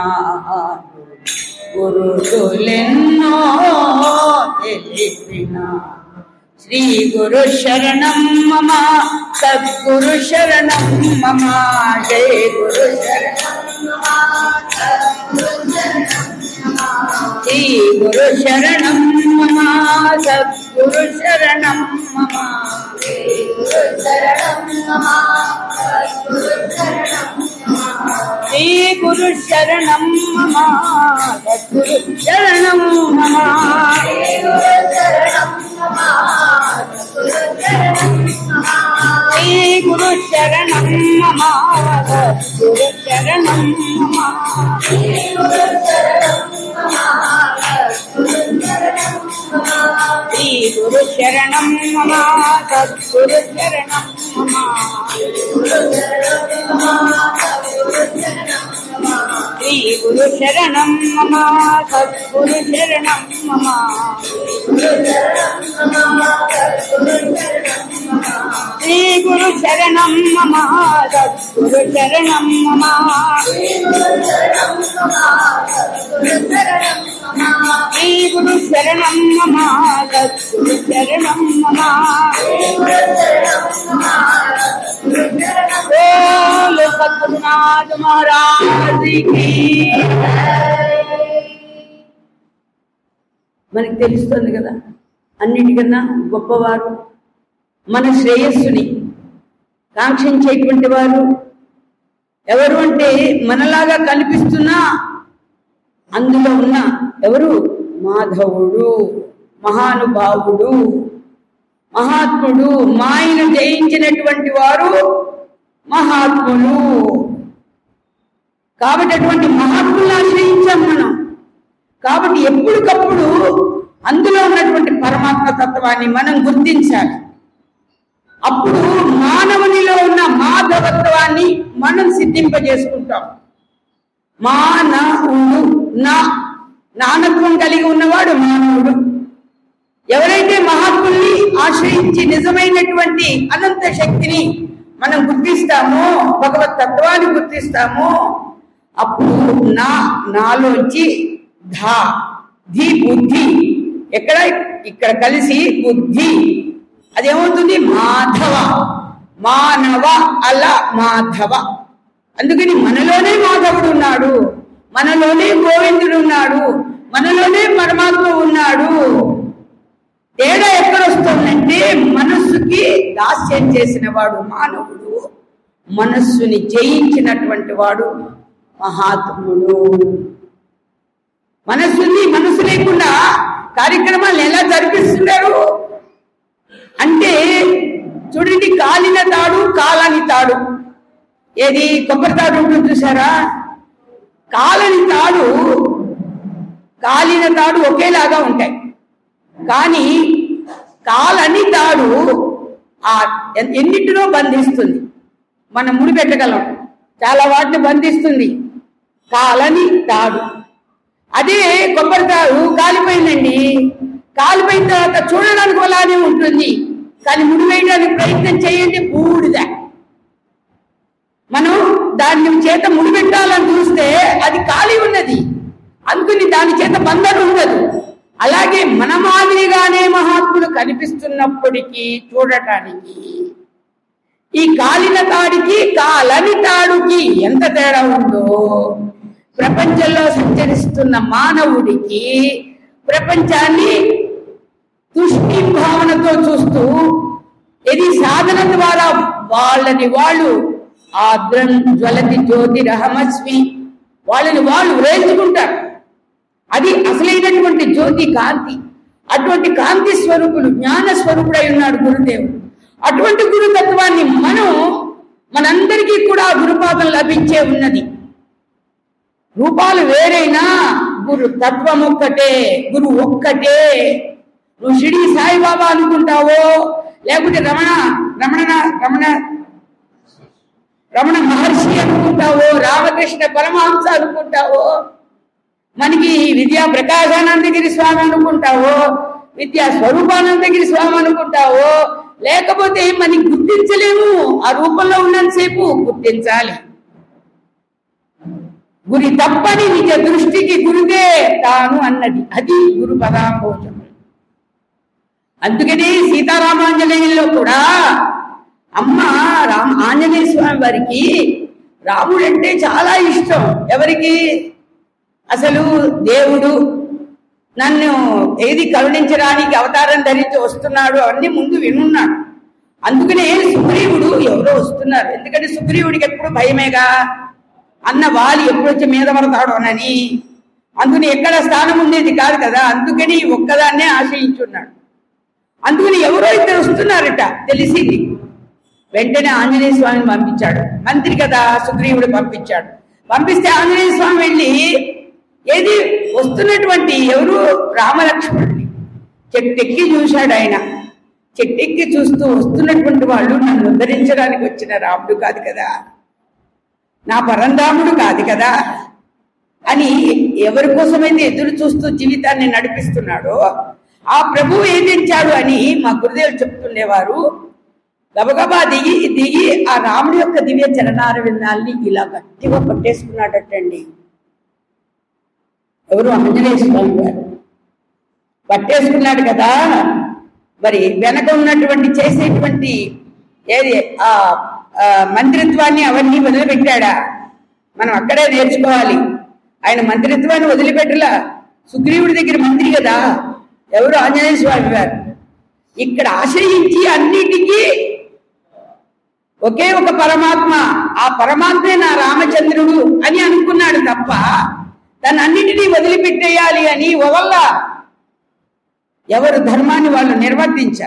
గురుతులెన్నో తెలిపిన శ్రీ గురు శరణం మమ సద్గురు శరణం మమ జయ గురు శరణం శ్రీ గురు శరణం మమ సద్గురు శరణం మమ శ్రీ గురు శరణం మమ సద్గురు శరణం మమ శ్రీ గురు శరణం మమ సద్గురు శరణం మమ శ్రీ గురు శరణం మమ సద్గురు శరణం మమ శ్రీ గురు శరణం మమ సద్గురు శరణం మమ శ్రీ గురు శరణం మమ సద్గురు శరణం మమ శ్రీ గురు శరణం మమ సద్గురు శరణం మమ బోలో సద్గురునాథ్ మహారాజ్ కి మనకి తెలుస్తుంది కదా అన్నిటికన్నా గొప్పవారు మన శ్రేయస్సుని కాంక్షించేటువంటి వారు ఎవరు అంటే మనలాగా కనిపిస్తున్నా అందులో ఉన్న ఎవరు మాధవుడు మహానుభావుడు మహాత్ముడు మాయను జయించినటువంటి వారు మహాత్ములు కాబట్టి అటువంటి మహాత్ములను ఆశ్రయించాం మనం కాబట్టి ఎప్పటికప్పుడు అందులో ఉన్నటువంటి పరమాత్మ తత్వాన్ని మనం గుర్తించాలి అప్పుడు మానవునిలో ఉన్న మాధవత్వాన్ని మనం సిద్ధింపజేసుకుంటాం మానవుడు నా నానత్వం కలిగి ఉన్నవాడు మానవుడు ఎవరైతే మహాత్ముల్ని ఆశ్రయించి నిజమైనటువంటి అనంత శక్తిని మనం గుర్తిస్తామో భగవత్ తత్వాన్ని గుర్తిస్తామో అప్పుడు నా నాలోంచి ధా ధీ బుద్ధి ఎక్కడ ఇక్కడ కలిసి బుద్ధి అదేమవుతుంది మాధవ మానవ అల మాధవ అందుకని మనలోనే మాధవుడు ఉన్నాడు మనలోనే గోవిందుడు ఉన్నాడు మనలోనే పరమాత్మ ఉన్నాడు తేడా ఎక్కడ వస్తుందంటే మనస్సుకి దాస్యం చేసిన వాడు మానవుడు మనస్సుని జయించినటువంటి వాడు మహాత్ముడు మనస్సుని మనసు లేకుండా కార్యక్రమాలు ఎలా జరిపిస్తున్నారు అంటే చూడండి కాలిన తాడు కాలని తాడు ఏది కొబ్బరి తాడు ఉంటుంది చూసారా కాలని తాడు కాలిన తాడు ఒకేలాగా ఉంటాయి కానీ కాలని తాడు ఆ ఎన్- ఎన్నిటినో బంధిస్తుంది మనం ముడిపెట్టగలం చాలా వాటిని బంధిస్తుంది కాలని తాడు అదే కొబ్బరి తాడు కాలిపోయిందండి కాలిపోయిన తర్వాత చూడడానికి అలానే ఉంటుంది కానీ ముడి వేయడానికి ప్రయత్నం చేయండి బూడిద మనం దాన్ని చేత ముడిపెట్టాలని చూస్తే అది ఖాళీ ఉన్నది అందుకని దాని చేత బంధన ఉండదు అలాగే మన మాదిరిగానే మహాత్ములు కనిపిస్తున్నప్పటికీ చూడటానికి ఈ కాలిన తాడికి కాలని తాడుకి ఎంత తేడా ఉందో ప్రపంచంలో సంచరిస్తున్న మానవుడికి ప్రపంచాన్ని తుష్టి భావనతో చూస్తూ ఇది సాధన ద్వారా వాళ్ళని వాళ్ళు ఆద్రం జ్వలతి జ్యోతి రహమస్మి వాళ్ళని వాళ్ళు వేల్చుకుంటారు అది అసలైనటువంటి జ్యోతి కాంతి అటువంటి కాంతి స్వరూపులు జ్ఞాన స్వరూపుడై ఉన్నాడు గురుదేవుడు అటువంటి గురుతత్వాన్ని మనం మనందరికీ కూడా గురుపాదం లభించే ఉన్నది రూపాలు వేరైనా గురు తత్వం ఒక్కటే గురు ఒక్కటే నువ్వు షిడి సాయిబాబా అనుకుంటావో లేకపోతే రమణ రమణ రమణ రమణ మహర్షి అనుకుంటావో రామకృష్ణ పరమహంస అనుకుంటావో మనకి విద్యా ప్రకాశానందగిరి స్వామి అనుకుంటావో విద్యా స్వరూపానందగిరి స్వామి అనుకుంటావో లేకపోతే మనకి గుర్తించలేము ఆ రూపంలో ఉన్నంతసేపు గుర్తించాలి గురి తప్పని నిజ దృష్టికి గురుదే తాను అన్నది అది గురు పదాంబోజం అందుకనే సీతారామాంజనేయుల్లో కూడా అమ్మ రామ ఆంజనేయ స్వామి వారికి రాముడు అంటే చాలా ఇష్టం ఎవరికి అసలు దేవుడు నన్ను ఏది కరుణించడానికి అవతారం ధరించి వస్తున్నాడు అవన్నీ ముందు వినున్నాడు అందుకనే సుగ్రీవుడు ఎవరో వస్తున్నారు ఎందుకంటే సుగ్రీవుడికి ఎప్పుడు భయమేగా అన్న వాలి ఎప్పుడు వచ్చి మీద పడతాడోనని అందుకని ఎక్కడ స్థానం ఉండేది కాదు కదా అందుకని ఒక్కదాన్నే ఆశ్రయించున్నాడు అందుకని ఎవరో ఇద్దరు వస్తున్నారట తెలిసింది వెంటనే ఆంజనేయ స్వామిని పంపించాడు మంత్రి కదా సుగ్రీవుడు పంపించాడు పంపిస్తే ఆంజనేయ స్వామి వెళ్ళి ఏది వస్తున్నటువంటి ఎవరు రామలక్ష్మణుడిని చెట్టెక్కి చూశాడు ఆయన చెట్టెక్కి చూస్తూ వస్తున్నటువంటి వాళ్ళు నన్ను ఉద్ధరించడానికి వచ్చిన రాముడు కాదు కదా నా పరంధాముడు కాదు కదా అని ఎవరి కోసమైతే ఎదురు చూస్తూ జీవితాన్ని నడిపిస్తున్నాడో ఆ ప్రభువు ఏం తెచ్చాడు అని మా గురుదేవులు చెప్తుండేవారు గబగబా దిగి దిగి ఆ రాముడి యొక్క దివ్య చరణార విందాల్ని ఇలా గట్టిగా పట్టేసుకున్నాడటండి ఎవరు ఆంజనేయ స్వామి గారు పట్టేసుకున్నాడు కదా మరి వెనక ఉన్నటువంటి చేసేటువంటి ఏది ఆ ఆ మంత్రిత్వాన్ని అవన్నీ వదిలిపెట్టాడా మనం అక్కడే నేర్చుకోవాలి ఆయన మంత్రిత్వాన్ని వదిలిపెట్టలా సుగ్రీవుడి దగ్గర మంత్రి కదా ఎవరు ఆంజనేయ స్వామి గారు ఇక్కడ ఆశ్రయించి అన్నిటికీ ఒకే ఒక పరమాత్మ ఆ పరమాత్మే నా రామచంద్రుడు అని అనుకున్నాడు తప్ప తన అన్నిటినీ వదిలిపెట్టేయాలి అని వదల్లా ఎవరు ధర్మాన్ని వాళ్ళు నిర్వర్తించారు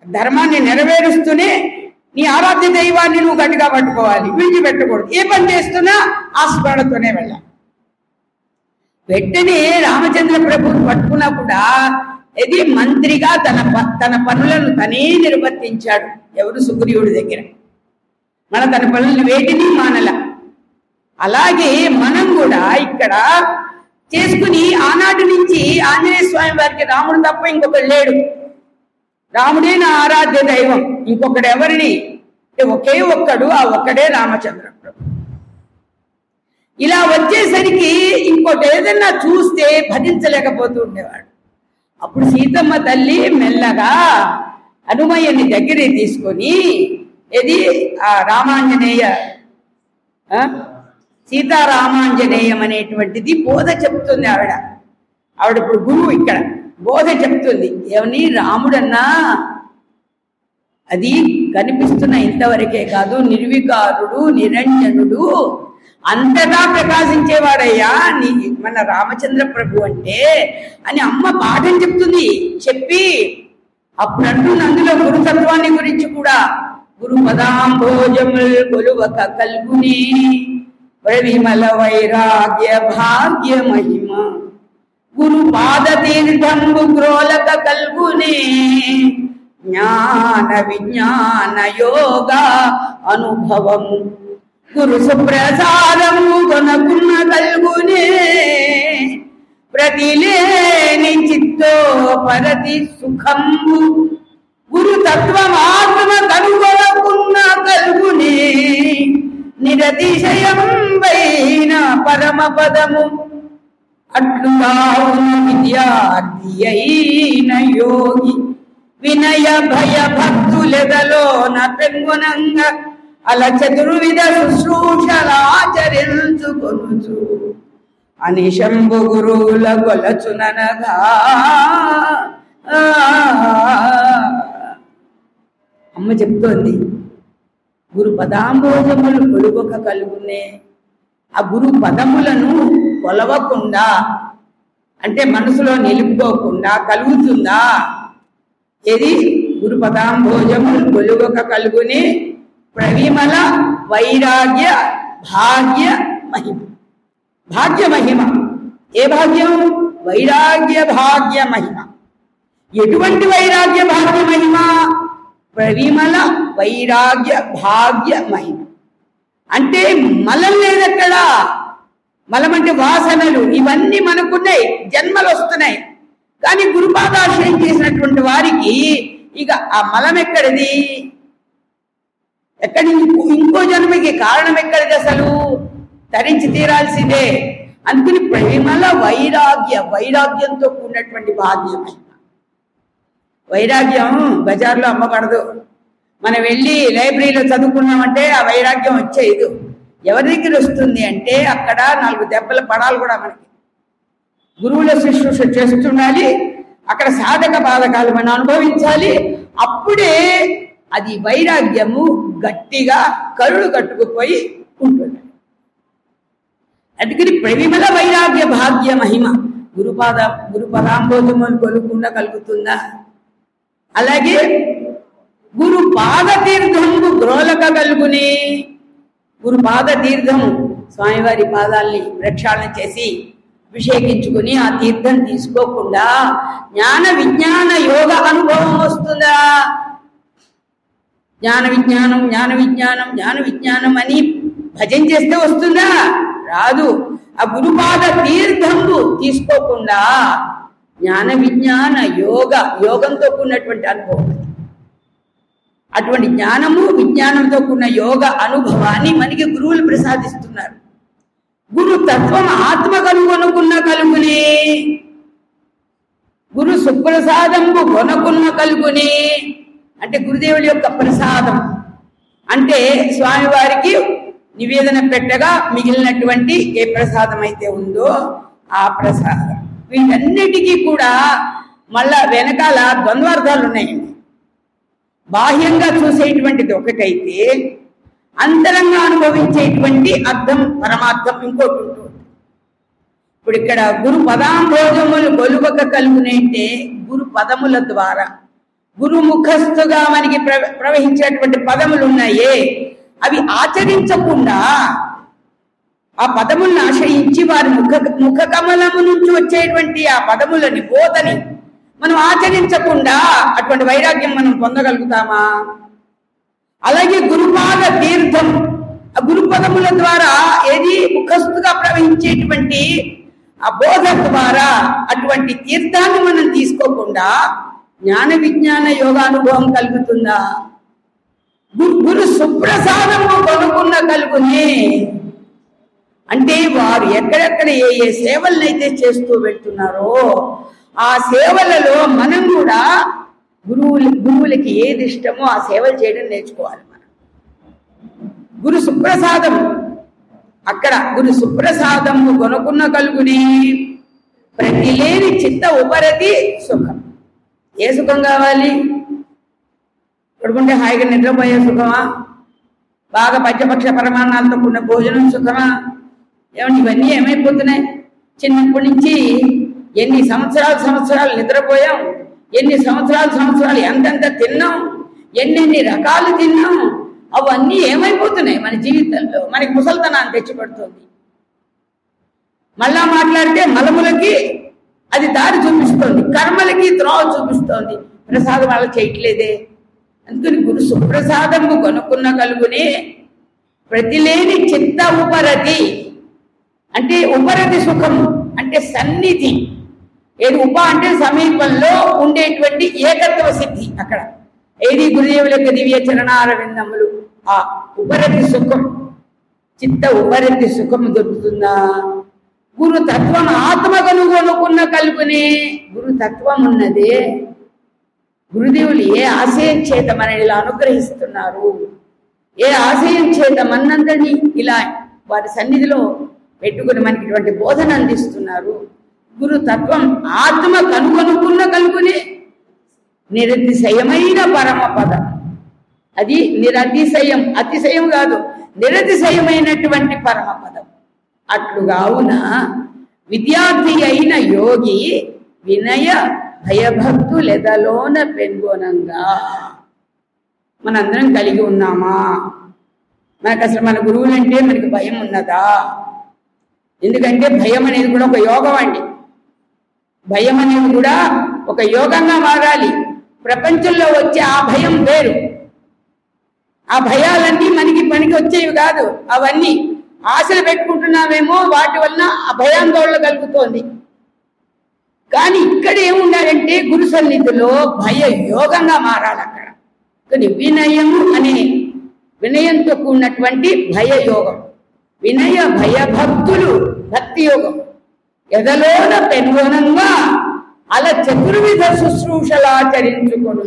ధర్మాన్ని నెరవేరుస్తూనే నీ ఆరాధ్య దైవాన్ని నువ్వు గట్టిగా పట్టుకోవాలి విడిచిపెట్టకూడదు ఏ పని చేస్తున్నా ఆ స్మరణతోనే వెళ్ళాలి వెంటనే రామచంద్ర ప్రభువుని పట్టుకున్నా కూడా ఇది మంత్రిగా తన ప- తన పనులను తనే నిర్వర్తించాడు ఎవరు సుగ్రీవుడి దగ్గర మన తన పనులను వేటిని మానల అలాగే మనం కూడా ఇక్కడ చేసుకుని ఆనాటి నుంచి ఆంజనేయ స్వామి వారికి రాముడు తప్ప ఇంకొకడు లేడు రాముడే నా ఆరాధ్య దైవం ఇంకొకడు ఎవరిని అంటే ఒకే ఒక్కడు ఆ ఒక్కడే రామచంద్ర ప్రభు ఇలా వచ్చేసరికి ఇంకోటి ఏదన్నా చూస్తే భరించలేకపోతూ ఉండేవాడు అప్పుడు సీతమ్మ తల్లి మెల్లగా హనుమయ్యని దగ్గరికి తీసుకొని ఇది ఆ రామాంజనేయ ఆ? సీతారామాంజనేయం అనేటువంటిది బోధ చెప్తుంది ఆవిడ ఆవిడ ఇప్పుడు గురువు ఇక్కడ బోధ చెప్తుంది ఏమని రాముడన్నా అది కనిపిస్తున్న ఇంతవరకే కాదు నిర్వికారుడు నిరంజనుడు అంతటా ప్రకాశించేవాడయ్యా నీ మన రామచంద్ర ప్రభు అంటే అని అమ్మ పాఠం చెప్తుంది చెప్పి అప్పుడు అంటుంది అందులో గురుతత్వాన్ని గురించి కూడా గురు పదాంభోజముల్ కొలువక కల్గుని ప్రవిమల వైరాగ్య భాగ్య మహిమ గురు పాద తీర్థంబు గ్రోలక కల్గునే జ్ఞాన విజ్ఞాన యోగ అనుభవం గురు సుప్రసాదము కొనకున్న కల్గునే ప్రతిలేని చిత్తో పరతి సుఖంబు గురు తత్వమాత్మ కనుగొనకున్న కల్గునే నిరతిశయం వైన పరమ పదము అట్లుగా ఉన్న విద్యార్థి అయిన యోగి వినయ భయ భక్తులెదలోన పెంగునంగ అల చతుర్విధ శుశ్రూషలాచరించుకొనుచు అనిశంభు గురువుల గొలచుననగా అమ్మ చెప్తోంది గురు పదాంబోజములు కొలువక కలుగునే ఆ గురు పదములను కొలవకుండా అంటే మనసులో నిలుపుకోకుండా కలుగుతుందా ఏది గురు పదాంభోజములు కొలువక కలుగునే ప్రవిమల వైరాగ్య భాగ్య మహిమ భాగ్య మహిమ ఏ భాగ్యం వైరాగ్య భాగ్య మహిమ ఎటువంటి వైరాగ్య భాగ్య మహిమ ప్రవిమల వైరాగ్య భాగ్య మహిమ అంటే మలం లేదక్కడ మలం అంటే వాసనలు ఇవన్నీ మనకున్నాయి జన్మలు వస్తున్నాయి కానీ గురుపాదాశ్రయం చేసినటువంటి వారికి ఇక ఆ మలం ఎక్కడిది ఎక్కడి ఇంకో ఇంకో జన్మకి కారణం ఎక్కడిది అసలు తరించి తీరాల్సిందే అందుకని ప్రేమల వైరాగ్య వైరాగ్యంతో కూడినటువంటి భాగ్యమైన వైరాగ్యం బజార్లో అమ్మబడదు మనం వెళ్ళి లైబ్రరీలో చదువుకున్నామంటే ఆ వైరాగ్యం వచ్చేది ఎవరి దగ్గర వస్తుంది అంటే అక్కడ నాలుగు దెబ్బల పడాలి కూడా మనకి గురువుల శుశ్రూష చేస్తుండాలి అక్కడ సాధక బాధకాలు మనం అనుభవించాలి అప్పుడే అది వైరాగ్యము గట్టిగా కరుడు కట్టుకుపోయి ఉంటుంది అందుకని ప్రవిమల వైరాగ్య భాగ్య మహిమ గురుపాద గురుపదాంబోధములు కొలుకుండా కలుగుతుందా అలాగే గురు పాద తీర్థము గ్రోలక కలుగుని గురు పాద తీర్థము స్వామివారి పాదాల్ని ప్రక్షాళన చేసి అభిషేకించుకుని ఆ తీర్థం తీసుకోకుండా జ్ఞాన విజ్ఞాన యోగ అనుభవం వస్తుందా జ్ఞాన విజ్ఞానం జ్ఞాన విజ్ఞానం జ్ఞాన విజ్ఞానం అని భజన చేస్తే వస్తుందా రాదు ఆ గురుపాద తీర్థంబు తీసుకోకుండా జ్ఞాన విజ్ఞాన యోగ యోగంతో కూడినటువంటి అనుభవం అది. అటువంటి జ్ఞానము విజ్ఞానంతో కూడిన యోగ అనుభవాన్ని మనకి గురువులు ప్రసాదిస్తున్నారు గురు తత్వం ఆత్మ కనుగొనుకున్న కలుగునే గురు సుప్రసాదంబు కొనకున్న కలుగునే అంటే గురుదేవుడి యొక్క ప్రసాదం అంటే స్వామివారికి నివేదన పెట్టగా మిగిలినటువంటి ఏ ప్రసాదం అయితే ఉందో ఆ ప్రసాదం వీటన్నిటికీ కూడా మళ్ళా వెనకాల ద్వంద్వార్థాలు ఉన్నాయండి బాహ్యంగా చూసేటువంటిది ఒకటైతే అంతరంగా అనుభవించేటువంటి అర్థం పరమార్థం ఇంకోటి ఉంటుంది ఇప్పుడు ఇక్కడ గురు పదాంభోజములు గొలువక కలుగునేంటే గురు పదముల ద్వారా గురుముఖస్థుగా మనకి ప్ర- ప్రవహించేటువంటి పదములు ఉన్నాయే అవి ఆచరించకుండా ఆ పదములను ఆశ్రయించి వారి ముఖ ముఖ కమలము నుంచి వచ్చేటువంటి ఆ పదములని బోధని మనం ఆచరించకుండా అటువంటి వైరాగ్యం మనం పొందగలుగుతామా అలాగే గురుపాద తీర్థం ఆ గురుపదముల ద్వారా ఏది ముఖస్థుగా ప్రవహించేటువంటి ఆ బోధ ద్వారా అటువంటి తీర్థాన్ని మనం తీసుకోకుండా జ్ఞాన విజ్ఞాన యోగానుభవం కలుగుతుందా గు- గురు సుప్రసాదము కొనుక్కున్న కలుగునే అంటే వారు ఎక్కడెక్కడ ఏ ఏ సేవలనైతే చేస్తూ వెళ్తున్నారో ఆ సేవలలో మనం కూడా గురువులు గురువులకి ఏది ఇష్టమో ఆ సేవలు చేయడం నేర్చుకోవాలి మనం గురు సుప్రసాదం అక్కడ గురు సుప్రసాదము కొనుక్కున్న కలుగుని ప్రతి లేని చిత్త ఉపరతి సుఖం ఏ సుఖం కావాలి పడుకుంటే హాయిగా నిద్రపోయే సుఖమా బాగా పంచపక్ష పరమాణాలతో కూడిన భోజనం సుఖమా ఏమండి ఇవన్నీ ఏమైపోతున్నాయి చిన్నప్పటి నుంచి ఎన్ని సంవత్సరాలు సంవత్సరాలు నిద్రపోయాం ఎన్ని సంవత్సరాలు సంవత్సరాలు ఎంతెంత తిన్నాం ఎన్నెన్ని రకాలు తిన్నాం అవన్నీ ఏమైపోతున్నాయి మన జీవితంలో మనకి ముసల్తనాన్ని తెచ్చిపెడుతుంది మళ్ళా మాట్లాడితే మలములకి అది దారి చూపిస్తోంది కర్మలకి త్రోవ చూపిస్తోంది ప్రసాదం వాళ్ళ చేయట్లేదే అందుకని గురు సుప్రసాదము కొనుక్కున్న కలుగునే ప్రతిలేని చిత్త ఉపరతి అంటే ఉపరతి సుఖము అంటే సన్నిధి ఏది ఉప అంటే సమీపంలో ఉండేటువంటి ఏకత్వ సిద్ధి అక్కడ ఏది గురుదేవుల యొక్క దివ్య చరణారవిందములు ఆ ఉపరతి సుఖం చిత్త ఉపరతి సుఖము దొరుకుతుందా గురు తత్వం ఆత్మ కనుగొనుకున్న కలుపునే గురు తత్వం ఉన్నదే గురుదేవులు ఏ ఆశయం చేత మనని ఇలా అనుగ్రహిస్తున్నారు ఏ ఆశయం చేత మన్నందరినీ ఇలా వారి సన్నిధిలో పెట్టుకుని మనకి ఇటువంటి బోధన అందిస్తున్నారు గురు తత్వం ఆత్మ కనుగొనుకున్న కలుగునే నిరతిశయమైన పరమ పదం అది నిరతిశయం అతిశయం కాదు నిరతిశయమైనటువంటి పరమ పదం అట్లుగావున విద్యార్థి అయిన యోగి వినయ భయభక్తులెదలోన పెన్గొనంగా మనందరం కలిగి ఉన్నామా మనకు అసలు మన గురువులంటే మనకి భయం ఉన్నదా ఎందుకంటే భయం అనేది కూడా ఒక యోగం అండి భయం అనేది కూడా ఒక యోగంగా మారాలి ప్రపంచంలో వచ్చే ఆ భయం వేరు ఆ భయాలన్నీ మనకి పనికి వచ్చేవి కాదు అవన్నీ ఆశలు పెట్టుకుంటున్నామేమో వాటి వలన ఆ భయాందోళన కలుగుతోంది కానీ ఇక్కడ ఏముండాలంటే గురు సన్నిధిలో భయ యోగంగా మారాలి అక్కడ కానీ వినయము అనే వినయంతో కూడినటువంటి భయ యోగం వినయ భయ భక్తులు భక్తి యోగం ఎదలోన పెనుగొనంగా అలా చతుర్విధ శుశ్రూషలాచరించుకొను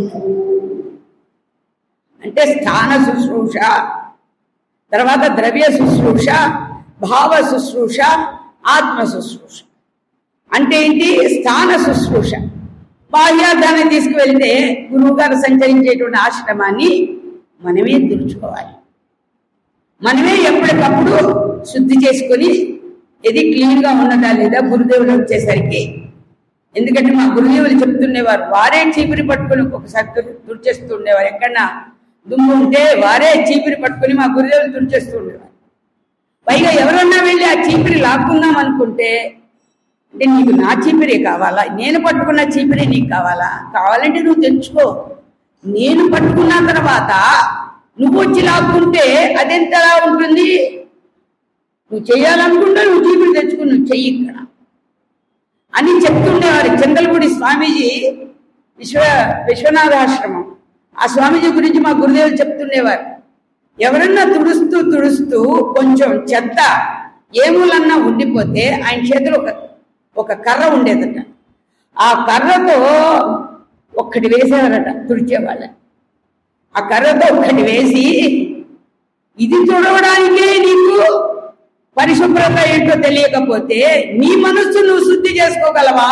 అంటే స్థాన శుశ్రూష తర్వాత ద్రవ్య శుశ్రూష భావ శుశ్రూష ఆత్మ శుశ్రూష అంటే ఏంటి స్థాన శుశ్రూష బాహ్యార్థాన్ని తీసుకువెళ్తే గురువు గారు సంచరించేటువంటి ఆశ్రమాన్ని మనమే తుడుచుకోవాలి మనమే ఎప్పటికప్పుడు శుద్ధి చేసుకొని ఇది క్లీన్ గా ఉన్నదా లేదా గురుదేవులు వచ్చేసరికి ఎందుకంటే మా గురుదేవులు చెప్తుండేవారు వారే చీపిరి పట్టుకొని ఒక్కొక్కసారి తుడి- తుడిచేస్తుండేవారు ఎక్కడన్నా దుమ్ము ఉంటే వారే చీపిరి పట్టుకొని మా గురుదేవులు తుడిచేస్తుండేవారు పైగా ఎవరన్నా వెళ్ళి ఆ చీపిరి లాక్కుందాం అనుకుంటే అంటే నీకు నా చీపిరి కావాలా నేను పట్టుకున్న చీపిరి నీకు కావాలా కావాలంటే నువ్వు తెచ్చుకో నేను పట్టుకున్న తర్వాత నువ్వు వచ్చి లాక్కుంటే అదెంతలా ఉంటుంది నువ్వు చేయాలనుకుంటే నువ్వు చీపిరి తెచ్చుకుని నువ్వు చెయ్యి ఇక్కడ అని చెప్తుండేవారు చంద్రగుడి స్వామీజీ విశ్వ విశ్వనాథాశ్రమం ఆ స్వామీజీ గురించి మా గురుదేవులు చెప్తుండేవారు ఎవరన్నా తుడుస్తూ తుడుస్తూ కొంచెం చెత్త ఏములన్నా ఉండిపోతే ఆయన చేతిలో ఒక ఒక కర్ర ఉండేదట ఆ కర్రతో ఒక్కటి వేసేవారట తుడిచేవాళ్ళ ఆ కర్రతో ఒక్కటి వేసి ఇది తుడవడానికే నీకు పరిశుభ్రత ఏంటో తెలియకపోతే నీ మనస్సు నువ్వు శుద్ధి చేసుకోగలవా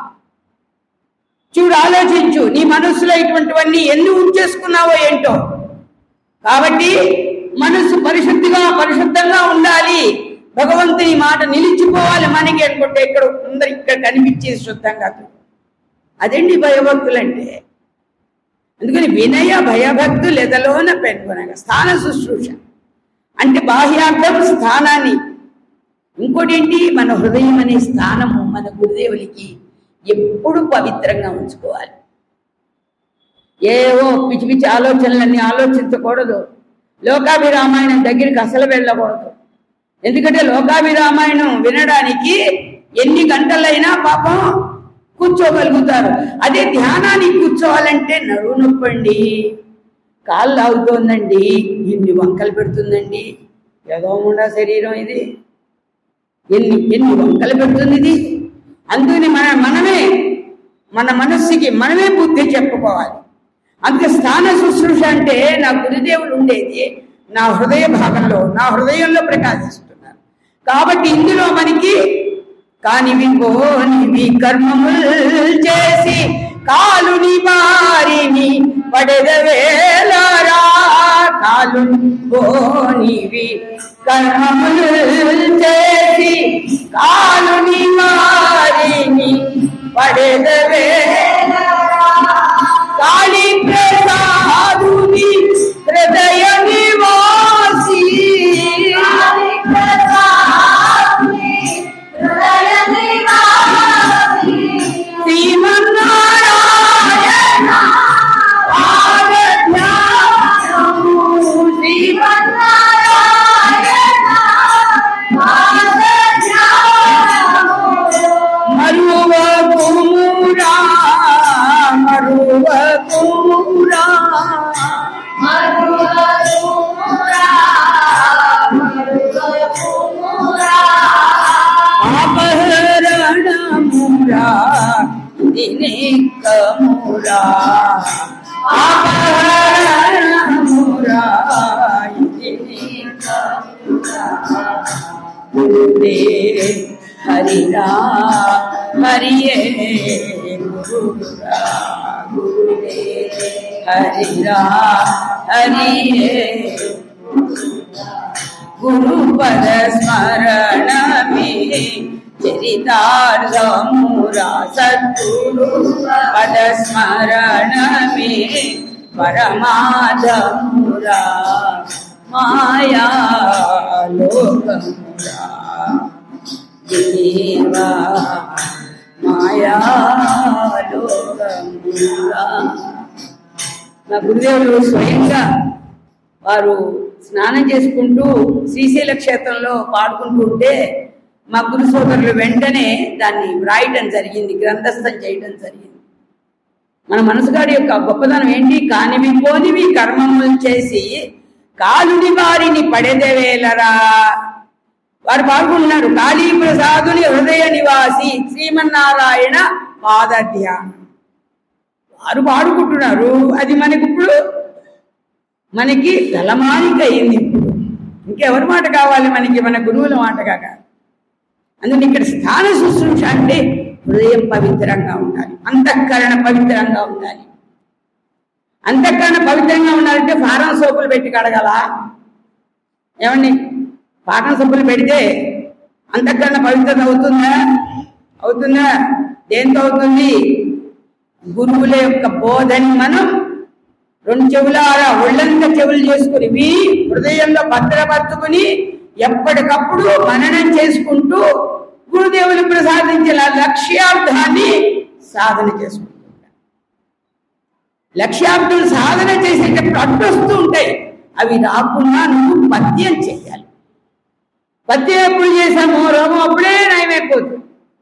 చూడు ఆలోచించు నీ మనస్సులో ఇటువంటివన్నీ ఎన్ని ఉంచేసుకున్నావో ఏంటో కాబట్టి మనస్సు పరిశుద్ధిగా పరిశుద్ధంగా ఉండాలి భగవంతుని మాట నిలిచిపోవాలి మనకి అనుకుంటే ఇక్కడ అందరు ఇక్కడ కనిపించేది శుద్ధంగా అదండి భయభక్తులంటే అందుకని వినయ భయభక్తులు ఎదలోన పెట్టుకునగా స్థాన శుశ్రూష అంటే బాహ్యార్థం స్థానాన్ని ఇంకోటి ఏంటి మన హృదయం అనే స్థానము మన గురుదేవులకి ఎప్పుడు పవిత్రంగా ఉంచుకోవాలి ఏవో పిచ్చి పిచ్చి ఆలోచనలన్నీ ఆలోచించకూడదు లోకాభిరామాయణం దగ్గరికి అసలు వెళ్ళకూడదు ఎందుకంటే లోకాభిరామాయణం వినడానికి ఎన్ని గంటలైనా పాపం కూర్చోగలుగుతారు అదే ధ్యానానికి కూర్చోవాలంటే నడువు నొప్పండి కాళ్ళు లాగుతోందండి ఎన్ని వంకలు పెడుతుందండి ఏదో ఉండా శరీరం ఇది ఎన్ని ఎన్ని వంకలు పెడుతుంది ఇది అందుకని మన మనమే మన మనస్సుకి మనమే బుద్ధి చెప్పుకోవాలి అందుకే స్థాన శుశ్రూష అంటే నా గురుదేవులు ఉండేది నా హృదయ భాగంలో నా హృదయంలో ప్రకాశిస్తున్నారు కాబట్టి ఇందులో మనకి కానివి పోనివి కర్మములు చేసి కాలుని వారిని పడెదవేలరా కాలు పోనివి కర్మములు చేసి కాలుని వారిని పడెదవేలరా కాళీ ప్రసాదుని హృదయ నివాసి శ్రీమన్నారాయణ ఆరాధ్యానము మరువ కుమురా మరువ కుమురా అపహరణమురా దినేకమురా అపహరణమురా దినేకమురా గురుదే హరిరా హరియే గురురా గురుదే హరిరా హరియే గురుపద స్మరణ మే చరితార్థమురా సద్గురు పద స్మరణ మే పరమాధమురా మాయా లోకమురా దేవా మాయా లోకమురా నా గురుదేవులు స్వయంగా వారు స్నానం చేసుకుంటూ శ్రీశైల క్షేత్రంలో పాడుకుంటూ ఉంటే మా గురు సోదరులు వెంటనే దాన్ని వ్రాయటం జరిగింది గ్రంథస్థం చేయటం జరిగింది మన మనసుగాడి యొక్క గొప్పదనం ఏంటి కానివి పోనివి కర్మములు చేసి కాలుని వారిని పడెదవేలరా వారు పాల్గొన్నారు కాళీ ప్రసాదుని హృదయ నివాసి శ్రీమన్నారాయణ పాద ధ్యానం వారు పాడుకుంటున్నారు అది మనకి ఇప్పుడు మనకి తలమానిక అయింది ఇప్పుడు ఇంకెవరి మాట కావాలి మనకి మన గురువుల మాట కాక అందుకని ఇక్కడ స్థాన శుశ్రూష అంటే హృదయం పవిత్రంగా ఉండాలి అంతఃకరణ పవిత్రంగా ఉండాలి అంతఃకరణ పవిత్రంగా ఉండాలంటే ఫారం సోపులు పెట్టి కడగల ఏమండి పాఠం సబ్బులు పెడితే అంతఃకరణ పవిత్రత అవుతుందా అవుతుందా దేంతో అవుతుంది గురువుల యొక్క బోధని మనం రెండు చెవులారా ఒళ్ళంత చెవులు చేసుకుని మీ హృదయంలో భద్రపరుచుకుని ఎప్పటికప్పుడు మననం చేసుకుంటూ గురుదేవులు ప్రసాదించిన లక్ష్యార్థాన్ని సాధన చేసుకుంటూ ఉంటాం. లక్ష్యార్థులు సాధన చేసేటప్పుడు అడ్డొస్తూ ఉంటాయి అవి రాకుండా నువ్వు పద్యం చేయాలి పద్యం ఎప్పుడు చేసామో రోగం అప్పుడే నయమైపోతుంది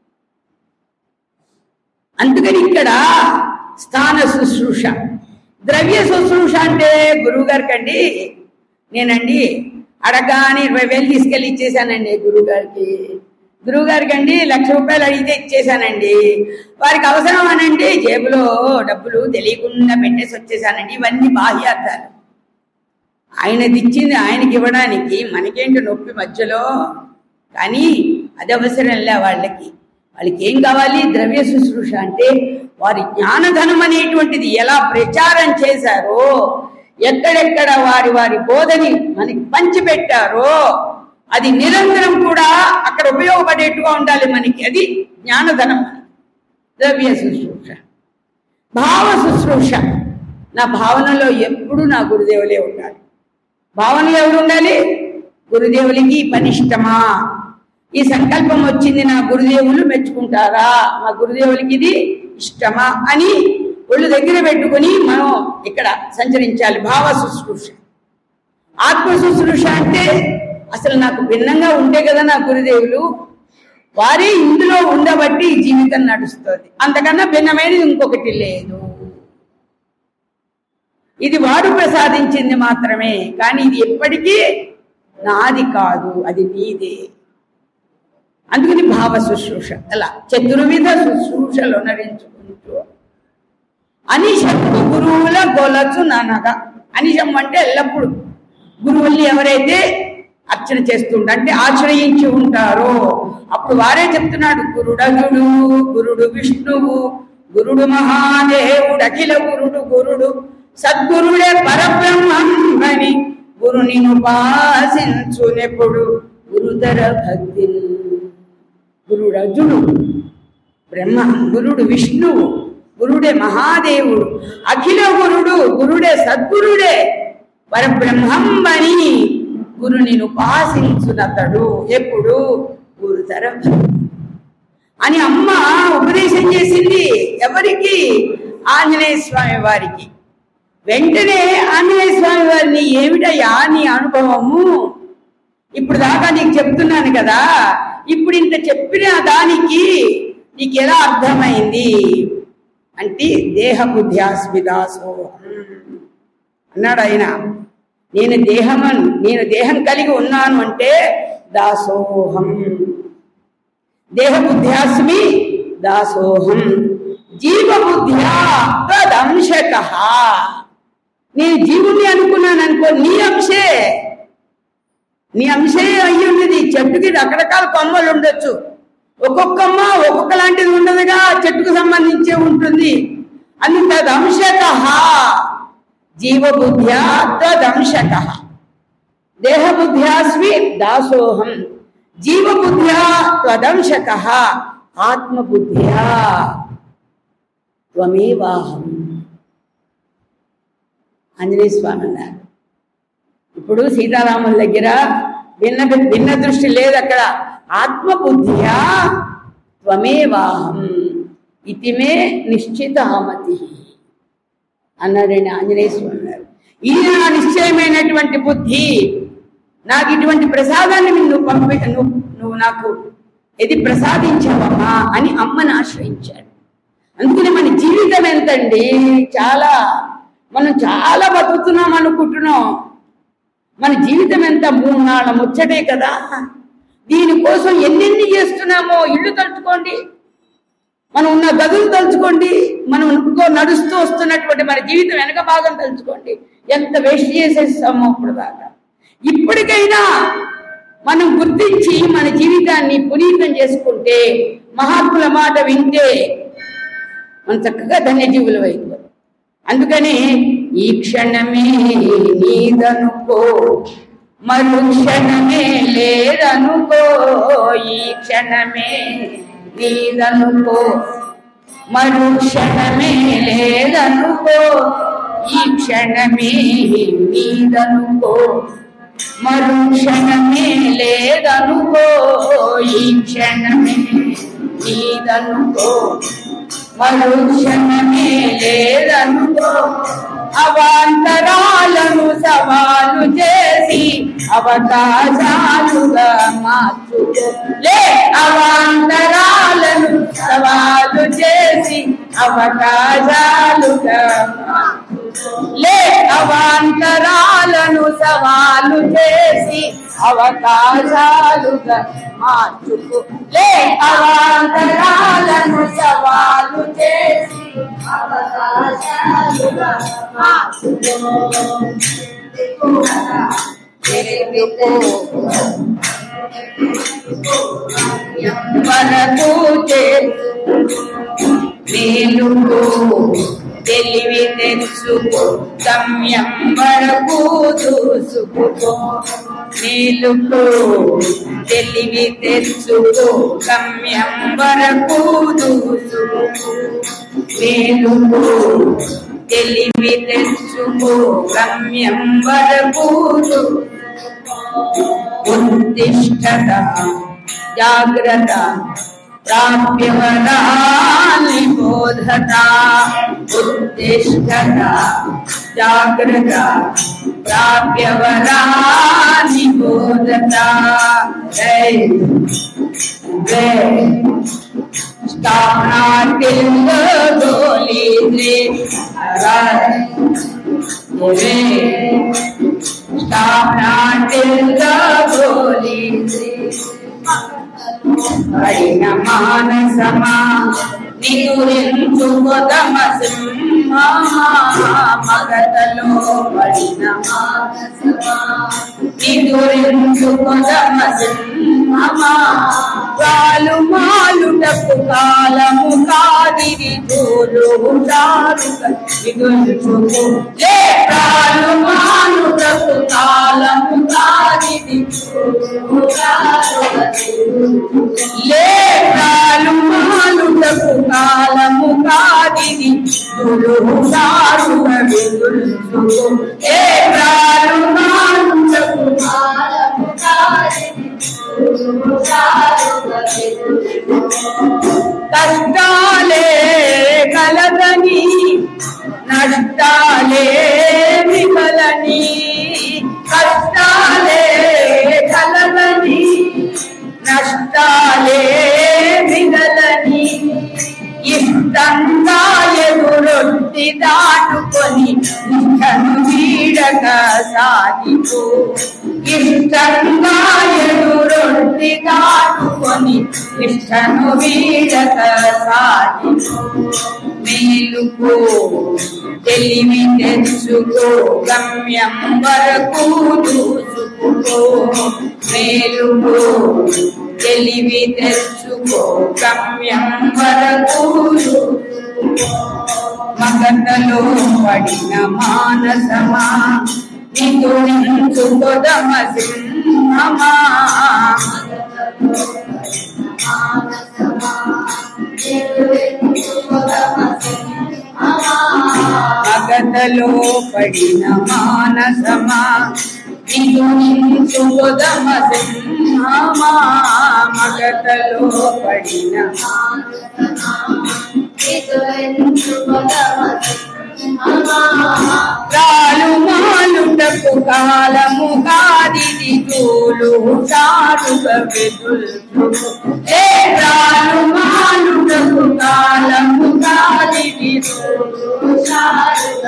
అందుకని ఇక్కడ స్థాన శుశ్రూష ద్రవ్య శుశ్రూష అంటే గురువు గారికి అండి నేనండి అడగాని ఇరవై వేలు తీసుకెళ్ళి ఇచ్చేసానండి గురువు గారికి గురువు గారికి అండి లక్ష రూపాయలు అడిగితే ఇచ్చేసానండి వారికి అవసరం అనండి జేబులో డబ్బులు తెలియకుండా పెట్టేసి వచ్చేసానండి ఇవన్నీ బాహ్యార్థాలు ఆయనది ఇచ్చింది ఆయనకి ఇవ్వడానికి మనకేంటి నొప్పి మధ్యలో కానీ అది అవసరంలే వాళ్ళకి వాళ్ళకి ఏం కావాలి ద్రవ్య శుశ్రూష అంటే వారి జ్ఞానధనం అనేటువంటిది ఎలా ప్రచారం చేశారో ఎక్కడెక్కడ వారి వారి బోధని మనకి పంచిపెట్టారో అది నిరంతరం కూడా అక్కడ ఉపయోగపడేట్టుగా ఉండాలి మనకి అది జ్ఞానధనం ద్రవ్య శుశ్రూష భావ శుశ్రూష నా భావనలో ఎప్పుడు నా గురుదేవులే ఉండాలి భావనలో ఎవరు ఉండాలి గురుదేవులకి ఈ పని ఇష్టమా ఈ సంకల్పం వచ్చింది నా గురుదేవులు మెచ్చుకుంటారా మా గురుదేవులకి ఇది ఇష్టమా అని ఒళ్ళు దగ్గర పెట్టుకుని మనం ఇక్కడ సంచరించాలి భావ శుశ్రూష ఆత్మ శుశ్రూష అంటే అసలు నాకు భిన్నంగా ఉంటే కదా నా గురుదేవులు వారే ఇందులో ఉండబట్టి ఈ జీవితం నడుస్తుంది అంతకన్నా భిన్నమైనది ఇంకొకటి లేదు ఇది వారు ప్రసాదించింది మాత్రమే కానీ ఇది ఎప్పటికీ నాది కాదు అది నీదే అందుకని భావ శుశ్రూష అలా చతుర్విధ శుశ్రూషలు నరించుకుంటూ అనిశంకు గురువుల గొలచు ననగా అనిశం అంటే ఎల్లప్పుడు గురువుల్ని ఎవరైతే అర్చన చేస్తుంటారు అంటే ఆశ్రయించి ఉంటారో అప్పుడు వారే చెప్తున్నాడు గురుడగుడు గురుడు విష్ణువు గురుడు మహాదేవుడు అఖిల గురుడు గురుడు సద్గురుడే పరబ్రహ్మని గురుని ఉపాసించునెప్పుడు గురుతర భక్తి గురుడజుడు బ్రహ్మ గురుడు విష్ణువు గురుడే మహాదేవుడు అఖిల గురుడు గురుడే సద్గురుడే పరబ్రహ్మంబని గురుని ఉపాసించునతడు ఎప్పుడు గురుతర అని అమ్మ ఉపదేశం చేసింది ఎవరికి ఆంజనేయ స్వామి వారికి వెంటనే ఆంజనేయ స్వామి వారిని ఏమిటయ్యా నీ అనుభవము ఇప్పుడు దాకా నీకు చెప్తున్నాను కదా ఇప్పుడు ఇంత చెప్పిన దానికి నీకు ఎలా అర్థమైంది అంటే దేహ బుద్ధ్యాస్మిదాసోహం అన్నాడు ఆయన నేను దేహమన్ నేను దేహం కలిగి ఉన్నాను అంటే దాసోహం దేహ బుద్ధ్యాస్మి దాసోహం జీవ బుద్ధ్యా తదంశక నేను జీవుని అనుకున్నాను అనుకో నీ అంశే నీ అంశే అయ్యి ఉన్నది చెట్టుకి రకరకాల కొమ్మలు ఉండొచ్చు ఒక్కొక్క కొమ్మ ఒక్కొక్క లాంటిది ఉండదుగా చెట్టుకు సంబంధించే ఉంటుంది అని తదంశక జీవబుద్ధ్యా తదంశక దేహబుద్ధ్యాస్మి దాసోహం జీవబుద్ధ్యా త్వదంశక ఆత్మబుద్ధ్యా త్వమేవాహం ఆంజనేయ స్వామి అన్నారు ఇప్పుడు సీతారాముల దగ్గర భిన్న భిన్న దృష్టి లేదు అక్కడ ఆత్మబుద్ధియా త్వమేవాహం ఇతిమే నిశ్చితామతి అన్నారండి ఆంజనేయ స్వామి గారు ఇది నా నిశ్చయమైనటువంటి బుద్ధి నాకు ఇటువంటి ప్రసాదాన్ని నువ్వు పంపి నువ్వు నువ్వు నాకు ఇది ప్రసాదించావమ్మా అని అమ్మని ఆశ్రయించాడు అందుకని మన జీవితం ఎంతండి చాలా మనం చాలా బతుకుతున్నాం అనుకుంటున్నాం మన జీవితం ఎంత మూడు నాళ్ళ ముచ్చటే కదా దీనికోసం ఎన్నెన్ని చేస్తున్నామో ఇల్లు తలుచుకోండి మనం ఉన్న గదులు తలుచుకోండి మనం ఇంకో నడుస్తూ వస్తున్నటువంటి మన జీవితం వెనక భాగం తలుచుకోండి ఎంత వేస్ట్ చేసేస్తామో ఇప్పుడు దాకా ఇప్పటికైనా మనం గుర్తించి మన జీవితాన్ని పునీతం చేసుకుంటే మహాత్ముల మాట వింటే మనం చక్కగా ధన్యజీవులు అయిపోతాం అందుకని ఈ క్షణమే నీదనుకో మరు క్షణమే లేదనుకో ఈ క్షణమే నీదనుకో మరు క్షణమే లేదనుకో ఈ క్షణమే నీదనుకో మరు క్షణమే లేదనుకో ఈ క్షణమే నీదనుకో మరు క్షణమే లేదనుకో అవాంతరాలను సవాలు చేసి అవకాశాలుగా మార్చుకో లే అవాంతరాలను సవాలు చేసి అవకాశాలుగా మార్చుకో. లే అవాంతరాలను సవాలు చేసి అవకాశాలుగా మార్చుకో లే అవాంతరాలను సవాలు చేసి అవకాశాలుగా మార్చుకో మనకు మేలుకు తెలివి తెచ్చుకో గమ్యం వరకు దూసుకుపో మేలుకు తెలివి తెచ్చుకో గమ్యం వరకు దూసుకుపో మేలుకు తెలివి తెచ్చుకో గమ్యం వరకు ఉత్తిష్టత జాగ్రత్త ప్రాప్యవరాన్ని బోధత ఉత్తిష్టత జాగ్రత్త ప్రాప్యవరాన్ని బోధత జై జై స్థానాటిల్ గోలీద్రే జై స్థానాటిల్ గోలీద్రే పడిన మానసమా నిగురించు గొదమ మగతలో పడిన మానసమా నిగురించు గొదమ కాలు మాలుటకు కాలము కాదిరి జోలు నిగురించుకు లే కాలు మాలుటకు కాలము కాదిరి లే కాలు మాలుటకు కాలము కాదిరి జోలు విదుల్చుకు లే కాలు మాలుటకు కాలము కాదిరి కష్టాలే కలదని నష్టాలే విఫలని కష్టాలే కలదని నష్టాలే మిగలని ఇష్టంగా ఎదురొట్టి దాటుకొని నిష్టను వీడక సాగిపో ఇష్టంగా ఎదురొట్టి దాటుకొని నిష్టను వీడక సాగిపో మేలుకో తెలివి తెచ్చుకో గమ్యం వరకు దూసుకో మేలుకో తెలివి తెచ్చుకో గమ్యం వరకు మగతలో పడిన మానసమా నిదురించు కొదమ సింహమా మగతలో పడిన మానసమా నిదురించు కొదమ సింహమా మగతలో పడిన కాలు మాలుటకు కాలము కాదిది తోలు చారుగ వెదుల్చు ఏ కాలు మాలుటకు కాలము కాదిది తోలు చారుగ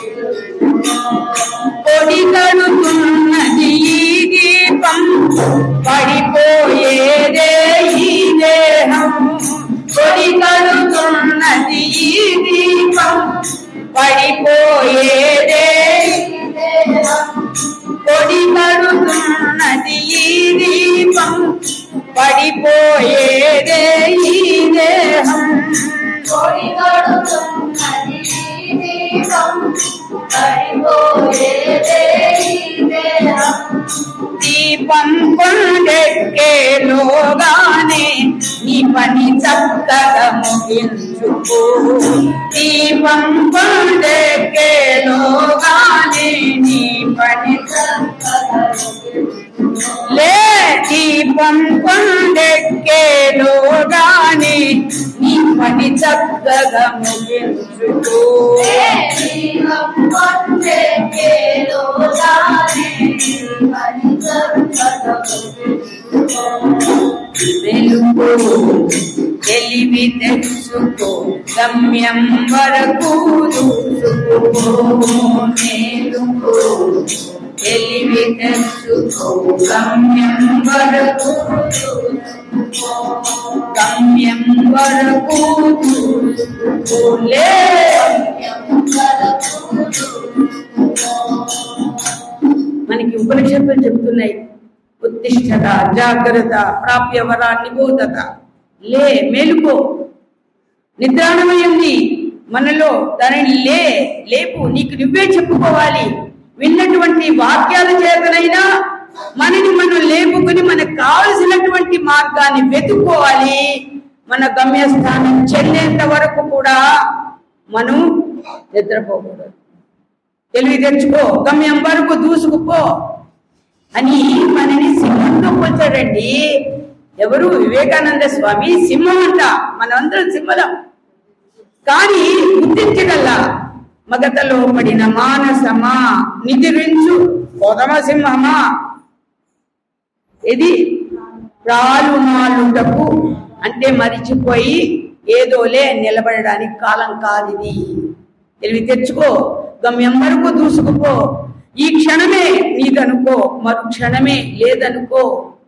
పొడి కడుతున్నది ఈ దీపం పడిపోయేదే ఈ దేహం పొడి కడుతున్నది ఈ దీపం పడిపోయేదే పొడి కడుతున్నది ఈ దీపం పడిపోయేదే ఈ దేహం దీపం కొండెక్కేలోగానే నీ పని చక్కగా ముగించుకో దీపం కొండెక్కేలోగానే నీ పని చక్కగా లే దీపం కొండెక్కేలోగానే నీ పని చక్కగా ముగించుకో వెలుగు తెలివి తెచ్చుకో గమ్యం వరకు దూసుకో మేలుకో తెలివి తెచ్చుకో గమ్యం వరకు దూసుకో. గమ్యం వరకు దూసుకోలే మనకి ఉపనిషత్తులు చెప్తున్నాయి ఉత్తిష్టత జాగ్రత్త ప్రాప్యవర నిబోధత లే మేలుకో నిద్రాణమైంది మనలో దానిని లే లేపు నీకు నువ్వే చెప్పుకోవాలి విన్నటువంటి వాక్యాల చేతనైనా మనని మనం లేపుకుని మనకు కావలసినటువంటి మార్గాన్ని వెతుక్కోవాలి మన గమ్యస్థానం చెల్లేంత వరకు కూడా మనం నిద్రపోకూడదు తెలివి తెచ్చుకో గమ్యం వరకు దూసుకుపో అని మనని సింహంతో పోల్చాడండి ఎవరు వివేకానంద స్వామి సింహం అంట మనందరం సింహలం కానీ గుర్తించగల మగతలో పడిన మానసమా నిద్రించు కొదమ సింహమా ఇది ప్రాలుమాలుటకు అంటే మరిచిపోయి ఏదోలే నిలబడడానికి కాలం కాదు ఇది తెలివి తెచ్చుకో గమ్యం వరకు దూసుకుపో ఈ క్షణమే నీదనుకో మరు క్షణమే లేదనుకో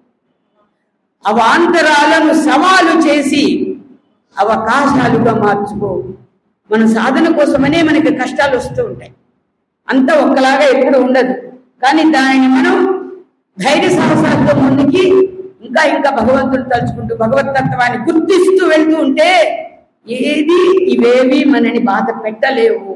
అవాంతరాలను సవాలు చేసి అవకాశాలుగా మార్చుకో మన సాధన కోసమనే మనకి కష్టాలు వస్తూ ఉంటాయి అంతా ఒక్కలాగా ఎప్పుడు ఉండదు కానీ దానిని మనం ధైర్య సాహసాలతో ముందుకి ఇంకా ఇంకా భగవంతుడు తలుచుకుంటూ భగవతత్వాన్ని గుర్తిస్తూ వెళ్తూ ఉంటే ఏది ఇవేవి మనని బాధ పెట్టలేవు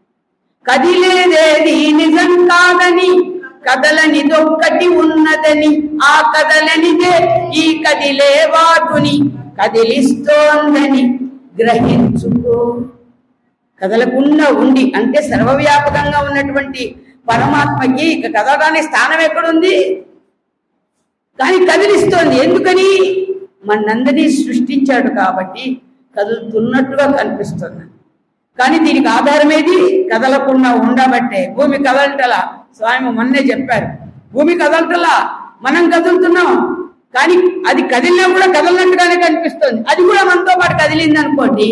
కదిలేదేది నిజం కాదని కదలనిదొక్కటి ఉన్నదని ఆ కదలనిదే ఈ కదిలే వాటుని కదిలిస్తోందని గ్రహించుకో కదలకుండా ఉండి అంటే సర్వవ్యాపకంగా ఉన్నటువంటి పరమాత్మకి ఇక కదలడానికి స్థానం ఎక్కడుంది కానీ కదిలిస్తోంది ఎందుకని మనందరినీ సృష్టించాడు కాబట్టి కదులుతున్నట్టుగా కనిపిస్తుంది కానీ దీనికి ఆధారం ఏది కదలకుండా ఉండబట్టే భూమి కదలటలా స్వామి మొన్నే చెప్పారు భూమి కదలటలా మనం కదులుతున్నాం కానీ అది కదిలినా కూడా కదలనట్టుగానే కనిపిస్తుంది అది కూడా మనతో పాటు కదిలింది అనుకోండి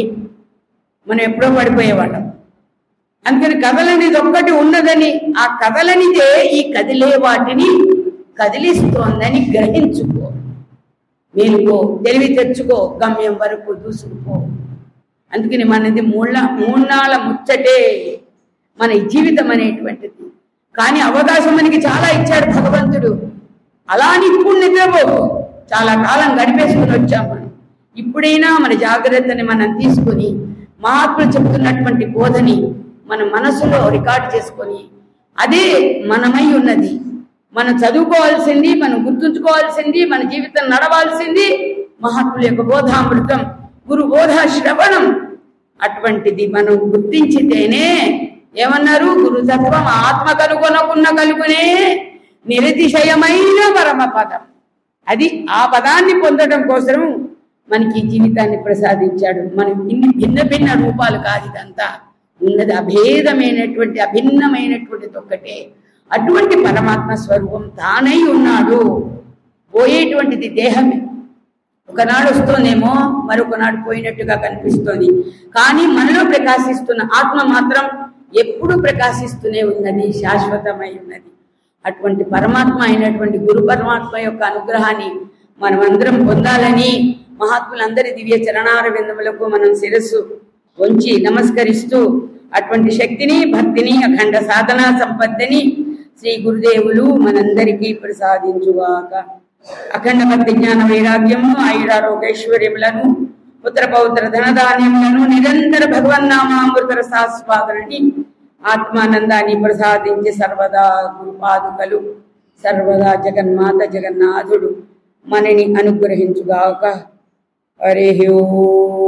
మనం ఎప్పుడో పడిపోయేవాళ్ళం అందుకని కదలనిది ఒక్కటి ఉన్నదని ఆ కదలనిదే ఈ కదిలే వాటిని కదిలిస్తోందని గ్రహించుకో మేలుకో తెలివి తెచ్చుకో గమ్యం వరకు దూసుకుపో అందుకని మనది మూళ్ళ మూన్నాళ్ళ ముచ్చటే మన జీవితం అనేటువంటిది కానీ అవకాశం మనకి చాలా ఇచ్చాడు భగవంతుడు అలా అని ఇప్పుడు నిద్రపోకు చాలా కాలం గడిపేసుకుని వచ్చాం మనం ఇప్పుడైనా మన జాగ్రత్తని మనం తీసుకొని మహాత్ములు చెప్తున్నటువంటి బోధని మన మనసులో రికార్డ్ చేసుకొని అదే మనమై ఉన్నది మనం చదువుకోవాల్సింది మనం గుర్తుంచుకోవాల్సింది మన జీవితం నడవాల్సింది మహాత్ముల యొక్క బోధామృతం గురు బోధ శ్రవణం అటువంటిది మనం గుర్తించితేనే ఏమన్నారు గురుతత్వం ఆత్మ కనుగొనకున్న కలుగునే నిరతిశయమైన పరమ పదం అది ఆ పదాన్ని పొందడం కోసం మనకి ఈ జీవితాన్ని ప్రసాదించాడు మనం ఇన్ని భిన్న భిన్న రూపాలు కాదు ఇదంతా ఉన్నది అభేదమైనటువంటి అభిన్నమైనటువంటిది ఒక్కటే అటువంటి పరమాత్మ స్వరూపం తానై ఉన్నాడు పోయేటువంటిది దేహమే ఒకనాడు వస్తోందేమో మరొకనాడు పోయినట్టుగా కనిపిస్తోంది కానీ మనలో ప్రకాశిస్తున్న ఆత్మ మాత్రం ఎప్పుడు ప్రకాశిస్తూనే ఉన్నది శాశ్వతమై ఉన్నది అటువంటి పరమాత్మ అయినటువంటి గురు పరమాత్మ యొక్క అనుగ్రహాన్ని మనమందరం పొందాలని మహాత్ములందరి దివ్య చరణార విందములకు మనం శిరస్సు వంచి నమస్కరిస్తూ అటువంటి శక్తిని భక్తిని అఖండ సాధనా సంపత్తిని శ్రీ గురుదేవులు మనందరికీ ప్రసాదించుగాక అఖండ భక్తి జ్ఞాన వైరాగ్యము ఆయురారోగ్యైశ్వర్యములను పుత్ర పౌత్ర ధనధాన్యములను నిరంతర భగవన్నామామృత రసాస్వాదనని ఆత్మానందాన్ని ప్రసాదించి సర్వదా గురుపాదుకలు సర్వదా జగన్మాత జగన్నాథుడు మనని అనుగ్రహించుగాక హరి ఓం